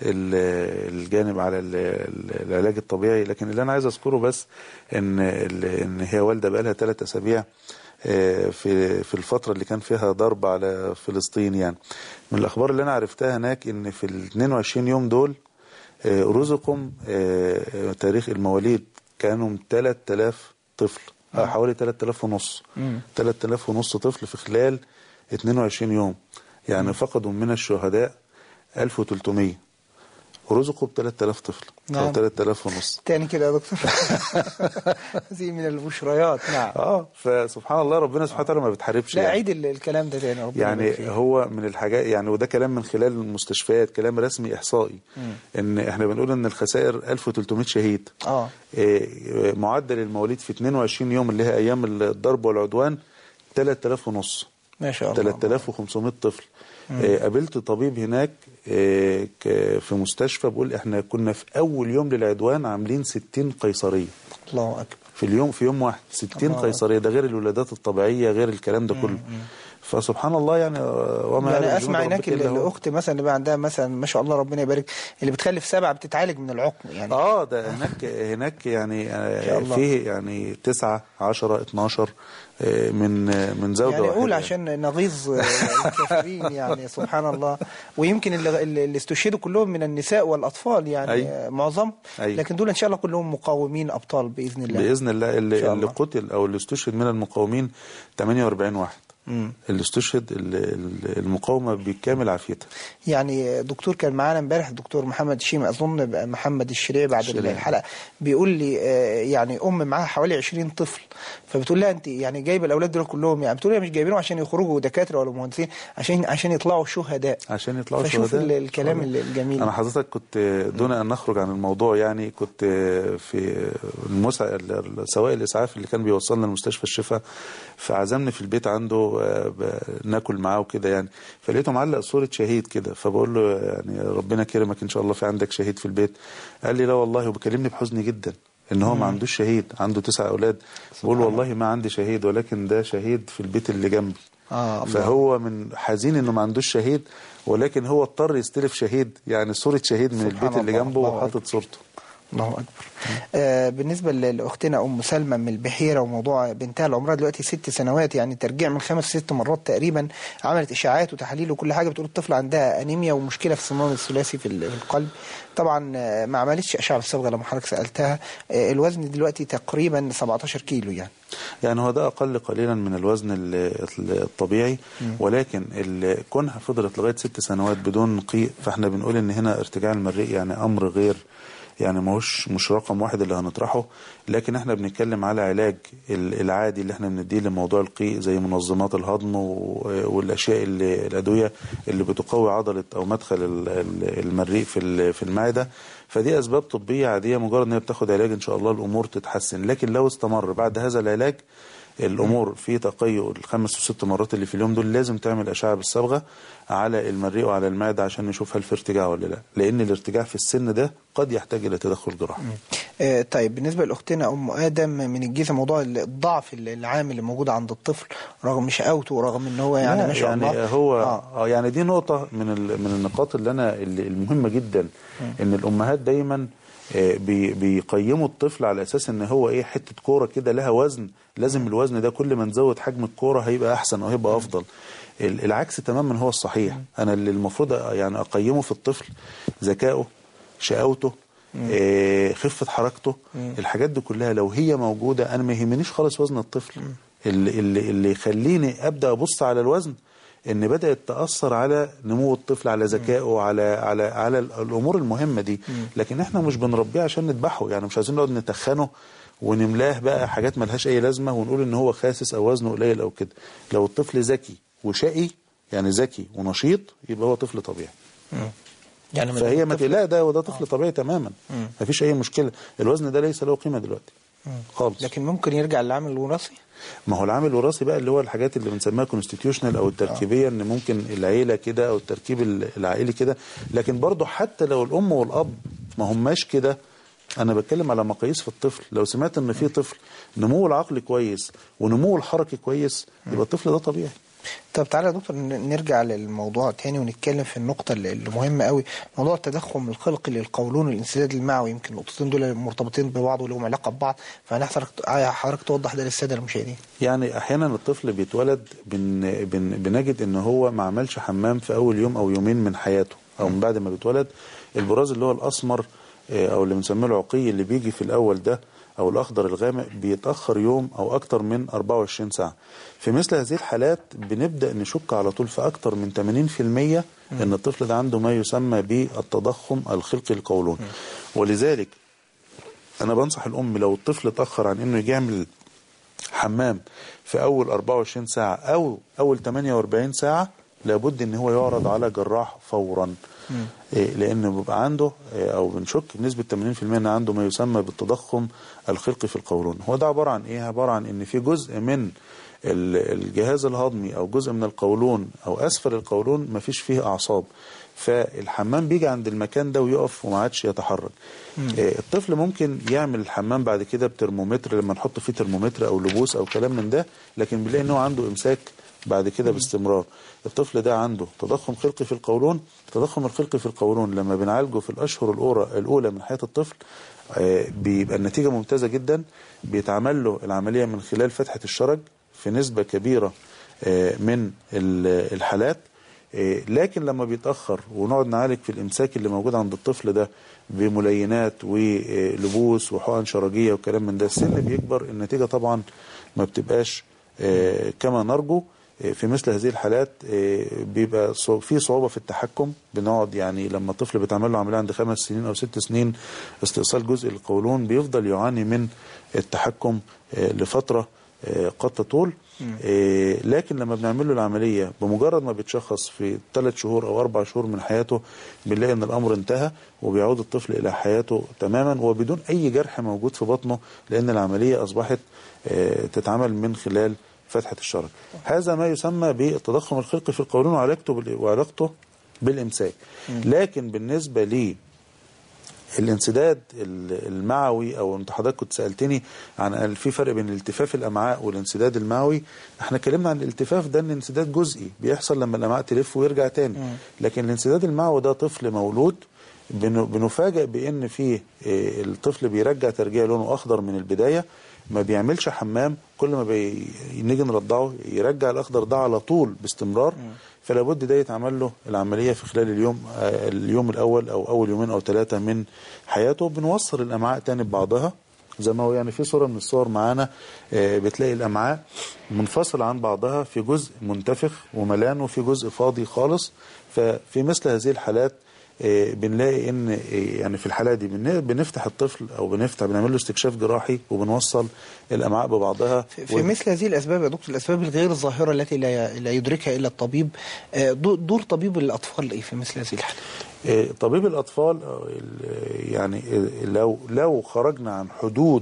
[SPEAKER 2] ال- الجانب على ال- ال- العلاج الطبيعي لكن اللي انا عايز اذكره بس ان ال- ان هي والده بقى لها ثلاث اسابيع آه، في في الفتره اللي كان فيها ضرب على فلسطين يعني من الاخبار اللي انا عرفتها هناك ان في ال 22 يوم دول آه، رزقهم آه، آه، تاريخ المواليد كانوا 3000 طفل آه. حوالي 3000 ونص 3000 ونص طفل في خلال 22 يوم يعني فقدوا من الشهداء 1300 ورزقوا ب 3000 طفل
[SPEAKER 1] نعم.
[SPEAKER 2] او 3000 ونص
[SPEAKER 1] تاني كده يا دكتور هذه من البشريات نعم
[SPEAKER 2] اه فسبحان الله ربنا سبحانه وتعالى ما بتحاربش
[SPEAKER 1] لا
[SPEAKER 2] يعني.
[SPEAKER 1] عيد ال- الكلام ده تاني ربنا
[SPEAKER 2] يعني
[SPEAKER 1] يبارك فيك.
[SPEAKER 2] هو من الحاجات يعني وده كلام من خلال المستشفيات كلام رسمي احصائي ان احنا بنقول ان الخسائر 1300 شهيد
[SPEAKER 1] اه
[SPEAKER 2] إيه، معدل المواليد في 22 يوم اللي هي ايام الضرب والعدوان 3000 ونص
[SPEAKER 1] ما شاء الله
[SPEAKER 2] 3500 طفل إيه، قابلت طبيب هناك إيه، ك- في مستشفى بيقول احنا كنا في اول يوم للعدوان عاملين 60 قيصريه
[SPEAKER 1] الله اكبر
[SPEAKER 2] في اليوم في يوم واحد 60
[SPEAKER 1] الله
[SPEAKER 2] قيصريه ده غير الولادات الطبيعيه غير الكلام ده كله فسبحان الله يعني آه، وما
[SPEAKER 1] يعني
[SPEAKER 2] يعلم
[SPEAKER 1] اسمع
[SPEAKER 2] جنود
[SPEAKER 1] هناك
[SPEAKER 2] ربك إلا
[SPEAKER 1] ال-
[SPEAKER 2] هو.
[SPEAKER 1] الاخت مثلا اللي بقى عندها مثلا ما شاء الله ربنا يبارك اللي بتخلف سبعه بتتعالج من العقم يعني
[SPEAKER 2] اه ده هناك هناك يعني
[SPEAKER 1] شاء
[SPEAKER 2] آه،
[SPEAKER 1] الله.
[SPEAKER 2] فيه يعني 9 10 12 آه، من آه، من زوجه
[SPEAKER 1] يعني
[SPEAKER 2] واحده
[SPEAKER 1] قول عشان نغيظ الكافرين يعني سبحان الله ويمكن اللي, اللي استشهدوا كلهم من النساء والاطفال يعني
[SPEAKER 2] أي.
[SPEAKER 1] معظم
[SPEAKER 2] أي.
[SPEAKER 1] لكن دول ان شاء الله كلهم مقاومين ابطال باذن الله
[SPEAKER 2] باذن الله اللي,
[SPEAKER 1] شاء
[SPEAKER 2] اللي
[SPEAKER 1] الله.
[SPEAKER 2] قتل او اللي استشهد من المقاومين 48 واحد
[SPEAKER 1] مم.
[SPEAKER 2] اللي استشهد ال- ال- المقاومه بكامل عافيتها
[SPEAKER 1] يعني دكتور كان معانا امبارح دكتور محمد شيمة اظن بقى محمد الشريع بعد
[SPEAKER 2] الشريع.
[SPEAKER 1] الحلقه بيقول لي آه، يعني ام معاها حوالي 20 طفل فبتقول لها انت يعني جايبه الاولاد دول كلهم يعني بتقول لها مش جايبينهم عشان يخرجوا دكاتره ولا مهندسين عشان عشان يطلعوا شهداء
[SPEAKER 2] عشان يطلعوا
[SPEAKER 1] فشوف
[SPEAKER 2] شهداء
[SPEAKER 1] ال- الكلام ال- الجميل
[SPEAKER 2] انا حضرتك كنت دون ان نخرج عن الموضوع يعني كنت في المسع سواق الاسعاف اللي كان بيوصلنا لمستشفى الشفاء فعزمني في البيت عنده آه، ب- ناكل معاه وكده يعني فلقيته معلق صوره شهيد كده فبقول له يعني ربنا كرمك ان شاء الله في عندك شهيد في البيت قال لي لا والله وبكلمني بحزن جدا ان هو ما عندوش شهيد عنده تسع اولاد بقول والله ما عندي شهيد ولكن ده شهيد في البيت اللي جنبي
[SPEAKER 1] اه الله.
[SPEAKER 2] فهو من حزين انه ما عندوش شهيد ولكن هو اضطر يستلف شهيد يعني صورة شهيد من
[SPEAKER 1] سبحان
[SPEAKER 2] البيت اللي
[SPEAKER 1] الله،
[SPEAKER 2] جنبه
[SPEAKER 1] الله
[SPEAKER 2] وحاطط صورته
[SPEAKER 1] الله اكبر آه بالنسبه ل- لاختنا ام سلمى من البحيره وموضوع بنتها اللي عمرها دلوقتي ست سنوات يعني ترجيع من خمس ست مرات تقريبا عملت اشاعات وتحاليل وكل حاجه بتقول الطفل عندها انيميا ومشكله في الصمام الثلاثي في ال- في القلب طبعا آه، ما عملتش اشعه بالصبغه لما حضرتك سالتها آه الوزن دلوقتي تقريبا 17 كيلو يعني
[SPEAKER 2] يعني هو ده اقل قليلا من الوزن ال- ال- الطبيعي ولكن ال- كونها فضلت لغايه ست سنوات بدون قيء فاحنا بنقول ان هنا ارتجاع المريء يعني امر غير يعني ماهوش مش رقم واحد اللي هنطرحه لكن احنا بنتكلم على علاج ال- العادي اللي احنا بنديه لموضوع القيء زي منظمات الهضم و- والاشياء اللي الادويه اللي بتقوي عضله او مدخل ال- ال- المريء في ال- في المعده فدي اسباب طبيه عاديه مجرد ان هي بتاخد علاج ان شاء الله الامور تتحسن لكن لو استمر بعد هذا العلاج الامور في تقيؤ الخمس وست مرات اللي في اليوم دول لازم تعمل اشعه بالصبغه على المريء وعلى المعده عشان نشوف هل في ارتجاع ولا لا لان الارتجاع في السن ده قد يحتاج الى تدخل جراحي
[SPEAKER 1] آه، طيب بالنسبة لأختنا أم آدم من الجيزة موضوع الضعف العام اللي موجود عند الطفل رغم شقاوته ورغم إن هو يعني
[SPEAKER 2] لا،
[SPEAKER 1] ما شاء
[SPEAKER 2] يعني
[SPEAKER 1] الله
[SPEAKER 2] هو
[SPEAKER 1] آه.
[SPEAKER 2] آه. يعني دي نقطة من ال- من النقاط اللي أنا اللي المهمة جدا إن الأمهات دايما آه، بي- بيقيموا الطفل على أساس إن هو إيه حتة كورة كده لها وزن لازم الوزن ده كل ما نزود حجم الكورة هيبقى أحسن أو هيبقى أفضل ال- العكس تماما هو الصحيح أنا اللي المفروض أ- يعني أقيمه في الطفل ذكائه شقاوته آه، خفة حركته الحاجات دي كلها لو هي موجودة أنا ما يهمنيش خالص وزن الطفل اللي, اللي, اللي يخليني أبدأ أبص على الوزن ان بدات تاثر على نمو الطفل على ذكائه على على على الامور المهمه دي لكن احنا مش بنربيه عشان نذبحه يعني مش عايزين نقعد نتخنه ونملاه بقى حاجات ملهاش اي لازمه ونقول ان هو خاسس او وزنه قليل او كده لو الطفل ذكي وشقي يعني ذكي ونشيط يبقى هو طفل طبيعي
[SPEAKER 1] يعني ما
[SPEAKER 2] فهي
[SPEAKER 1] دام
[SPEAKER 2] ما
[SPEAKER 1] الطفل-
[SPEAKER 2] لا ده وده طفل طبيعي تماما ما فيش اي مشكله الوزن ده ليس له قيمه دلوقتي خالص
[SPEAKER 1] لكن ممكن يرجع للعامل الوراثي
[SPEAKER 2] ما هو العامل الوراثي بقى اللي هو الحاجات اللي بنسميها كونستيتيوشنال او التركيبيه ان ممكن العيله كده او التركيب ال- العائلي كده لكن برضه حتى لو الام والاب ما هماش كده انا بتكلم على مقاييس في الطفل لو سمعت ان في طفل نموه العقلي كويس ونموه الحركي كويس يبقى الطفل ده طبيعي
[SPEAKER 1] طب تعالى يا دكتور ن- نرجع للموضوع تاني ونتكلم في النقطة اللي اللي مهمة قوي موضوع التضخم الخلقي للقولون والانسداد المعوي يمكن النقطتين دول مرتبطين ببعض ولهم علاقة ببعض فهنحضرتك حضرتك توضح ده للسادة المشاهدين
[SPEAKER 2] يعني احيانا الطفل بيتولد بن بن بنجد ان هو ما عملش حمام في اول يوم او يومين من حياته او من بعد ما بيتولد البراز اللي هو الاسمر آه، او اللي بنسميه العقي اللي بيجي في الاول ده او الاخضر الغامق بيتاخر يوم او اكتر من 24 ساعه في مثل هذه الحالات بنبدا نشك على طول في اكتر من 80% ان الطفل ده عنده ما يسمى بالتضخم الخلقي القولون ولذلك انا بنصح الام لو الطفل اتاخر عن انه يجي يعمل حمام في اول 24 ساعه او اول 48 ساعه لابد ان هو يعرض على جراح فورا إيه لان بيبقى عنده إيه او بنشك بنسبه 80% ان عنده ما يسمى بالتضخم الخلقي في القولون هو ده عباره عن ايه عباره عن ان في جزء من ال- الجهاز الهضمي او جزء من القولون او اسفل القولون ما فيش فيه اعصاب فالحمام بيجي عند المكان ده ويقف وما عادش يتحرك إيه الطفل ممكن يعمل الحمام بعد كده بترمومتر لما نحط فيه ترمومتر او لبوس او كلام من ده لكن بنلاقي ان هو عنده امساك بعد كده باستمرار الطفل ده عنده تضخم خلقي في القولون التضخم الخلقي في القولون لما بنعالجه في الاشهر الاولى الاولى من حياه الطفل آه، بيبقى النتيجه ممتازه جدا بيتعمل له العمليه من خلال فتحه الشرج في نسبه كبيره آه، من ال- الحالات آه، لكن لما بيتاخر ونقعد نعالج في الامساك اللي موجود عند الطفل ده بملينات ولبوس وحقن شرجيه وكلام من ده السن بيكبر النتيجه طبعا ما بتبقاش آه، كما نرجو آه، في مثل هذه الحالات آه، بيبقى صع- في صعوبة في التحكم بنقعد يعني لما الطفل بتعمل له عملية عند خمس سنين أو ست سنين استئصال جزء القولون بيفضل يعاني من التحكم آه، لفترة آه، قد تطول آه، لكن لما بنعمل له العملية بمجرد ما بيتشخص في ثلاث شهور أو أربع شهور من حياته بنلاقي إن الأمر انتهى وبيعود الطفل إلى حياته تماما وبدون أي جرح موجود في بطنه لأن العملية أصبحت آه، تتعمل من خلال فتحة الشرج هذا ما يسمى بالتضخم الخلقي في القولون وعلاقته بال- وعلاقته بالإمساك لكن بالنسبة لي الانسداد ال- المعوي او انت حضرتك كنت سالتني عن ال- في فرق بين الالتفاف الامعاء والانسداد المعوي احنا اتكلمنا عن الالتفاف ده ان انسداد جزئي بيحصل لما الامعاء تلف ويرجع تاني لكن الانسداد المعوي ده طفل مولود بن- بنفاجئ بان فيه آه، الطفل بيرجع ترجيع لونه اخضر من البدايه ما بيعملش حمام كل ما بي- نيجي نرضعه يرجع الاخضر ده على طول باستمرار فلا بد ده يتعمل له العمليه في خلال اليوم آه، اليوم الاول او اول يومين او ثلاثه من حياته بنوصل الامعاء تاني ببعضها زي ما هو يعني في صوره من الصور معانا آه، بتلاقي الامعاء منفصله عن بعضها في جزء منتفخ وملان وفي جزء فاضي خالص ففي مثل هذه الحالات آه، بنلاقي ان آه، يعني في الحاله دي بن- بنفتح الطفل او بنفتح بنعمل له استكشاف جراحي وبنوصل الامعاء ببعضها
[SPEAKER 1] في مثل هذه الاسباب يا دكتور الاسباب الغير الظاهره التي لا لا يدركها الا الطبيب آه، دو- دور طبيب الاطفال ايه في مثل هذه الحالات؟
[SPEAKER 2] آه، طبيب الأطفال آه، ال- يعني آه، لو لو خرجنا عن حدود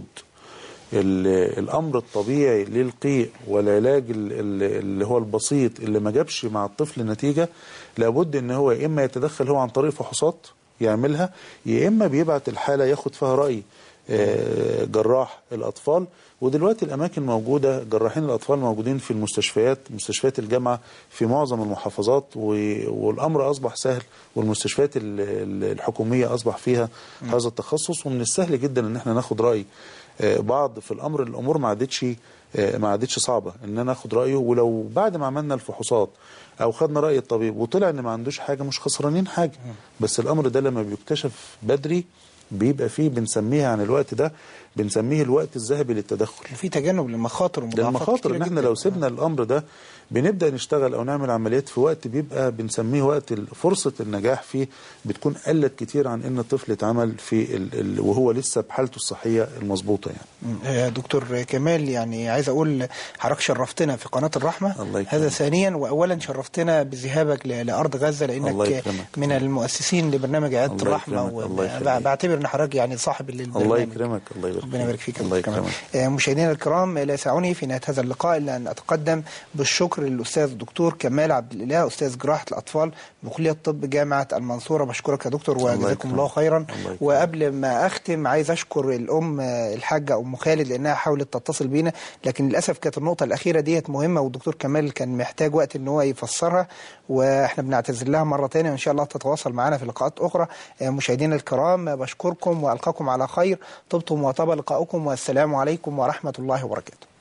[SPEAKER 2] ال- الأمر الطبيعي للقيء والعلاج ال- ال- اللي هو البسيط اللي ما جابش مع الطفل نتيجة لابد ان هو يا إما يتدخل هو عن طريق فحوصات يعملها يا إما بيبعت الحالة ياخد فيها رأي آه، جراح الأطفال ودلوقتي الأماكن موجودة جراحين الأطفال موجودين في المستشفيات مستشفيات الجامعة في معظم المحافظات و- والأمر أصبح سهل والمستشفيات ال- ال- الحكومية أصبح فيها هذا التخصص ومن السهل جدا إن احنا ناخد رأي آه، بعض في الأمر الأمور ما عادتش آه، ما عادتش صعبة إن أنا أخد رأيه ولو بعد ما عملنا الفحوصات أو خدنا رأي الطبيب وطلع إن ما عندوش حاجة مش خسرانين حاجة بس الأمر ده لما بيكتشف بدري بيبقى فيه بنسميه عن الوقت ده بنسميه الوقت الذهبي للتدخل
[SPEAKER 1] وفي تجنب للمخاطر
[SPEAKER 2] ده
[SPEAKER 1] ومضاعفات
[SPEAKER 2] المخاطر
[SPEAKER 1] كتيرة
[SPEAKER 2] ان احنا
[SPEAKER 1] جداً.
[SPEAKER 2] لو سيبنا الامر ده بنبدا نشتغل او نعمل عمليات في وقت بيبقى بنسميه وقت ال- فرصه النجاح فيه بتكون قلت كتير عن ان الطفل اتعمل في ال ال وهو لسه بحالته الصحيه المظبوطه يعني
[SPEAKER 1] آه، دكتور كمال يعني عايز اقول حضرتك شرفتنا في قناه الرحمه
[SPEAKER 2] الله يكرمك.
[SPEAKER 1] هذا ثانيا واولا شرفتنا بذهابك ل- لارض غزه
[SPEAKER 2] الله
[SPEAKER 1] لانك
[SPEAKER 2] يكرمك.
[SPEAKER 1] من المؤسسين لبرنامج عياده
[SPEAKER 2] الله
[SPEAKER 1] الرحمه
[SPEAKER 2] يكرمك. الله يخليك.
[SPEAKER 1] بعتبر ان حضرتك يعني صاحب للبرنامج
[SPEAKER 2] الله يكرمك الله يبارك
[SPEAKER 1] ربنا يبارك فيك يا
[SPEAKER 2] الله
[SPEAKER 1] دكتور كمال.
[SPEAKER 2] يكرمك
[SPEAKER 1] آه، مشاهدينا الكرام لا يسعني في نهايه هذا اللقاء الا ان اتقدم بالشكر للاستاذ الدكتور كمال عبد الاله استاذ جراحه الاطفال بكليه طب جامعه المنصوره بشكرك يا دكتور
[SPEAKER 2] الله
[SPEAKER 1] وجزاكم
[SPEAKER 2] يكرمك.
[SPEAKER 1] الله خيرا
[SPEAKER 2] الله يكرمك.
[SPEAKER 1] وقبل ما اختم عايز اشكر الام آه، الحاجه ام خالد لانها حاولت تتصل بينا لكن للاسف كانت النقطه الاخيره ديت مهمه والدكتور كمال كان محتاج وقت ان هو يفسرها واحنا بنعتذر لها مره ثانيه وان شاء الله تتواصل معنا في لقاءات اخرى آه، مشاهدينا الكرام آه، بشكركم والقاكم على خير طبتم وطاب لقاؤكم والسلام عليكم ورحمه الله وبركاته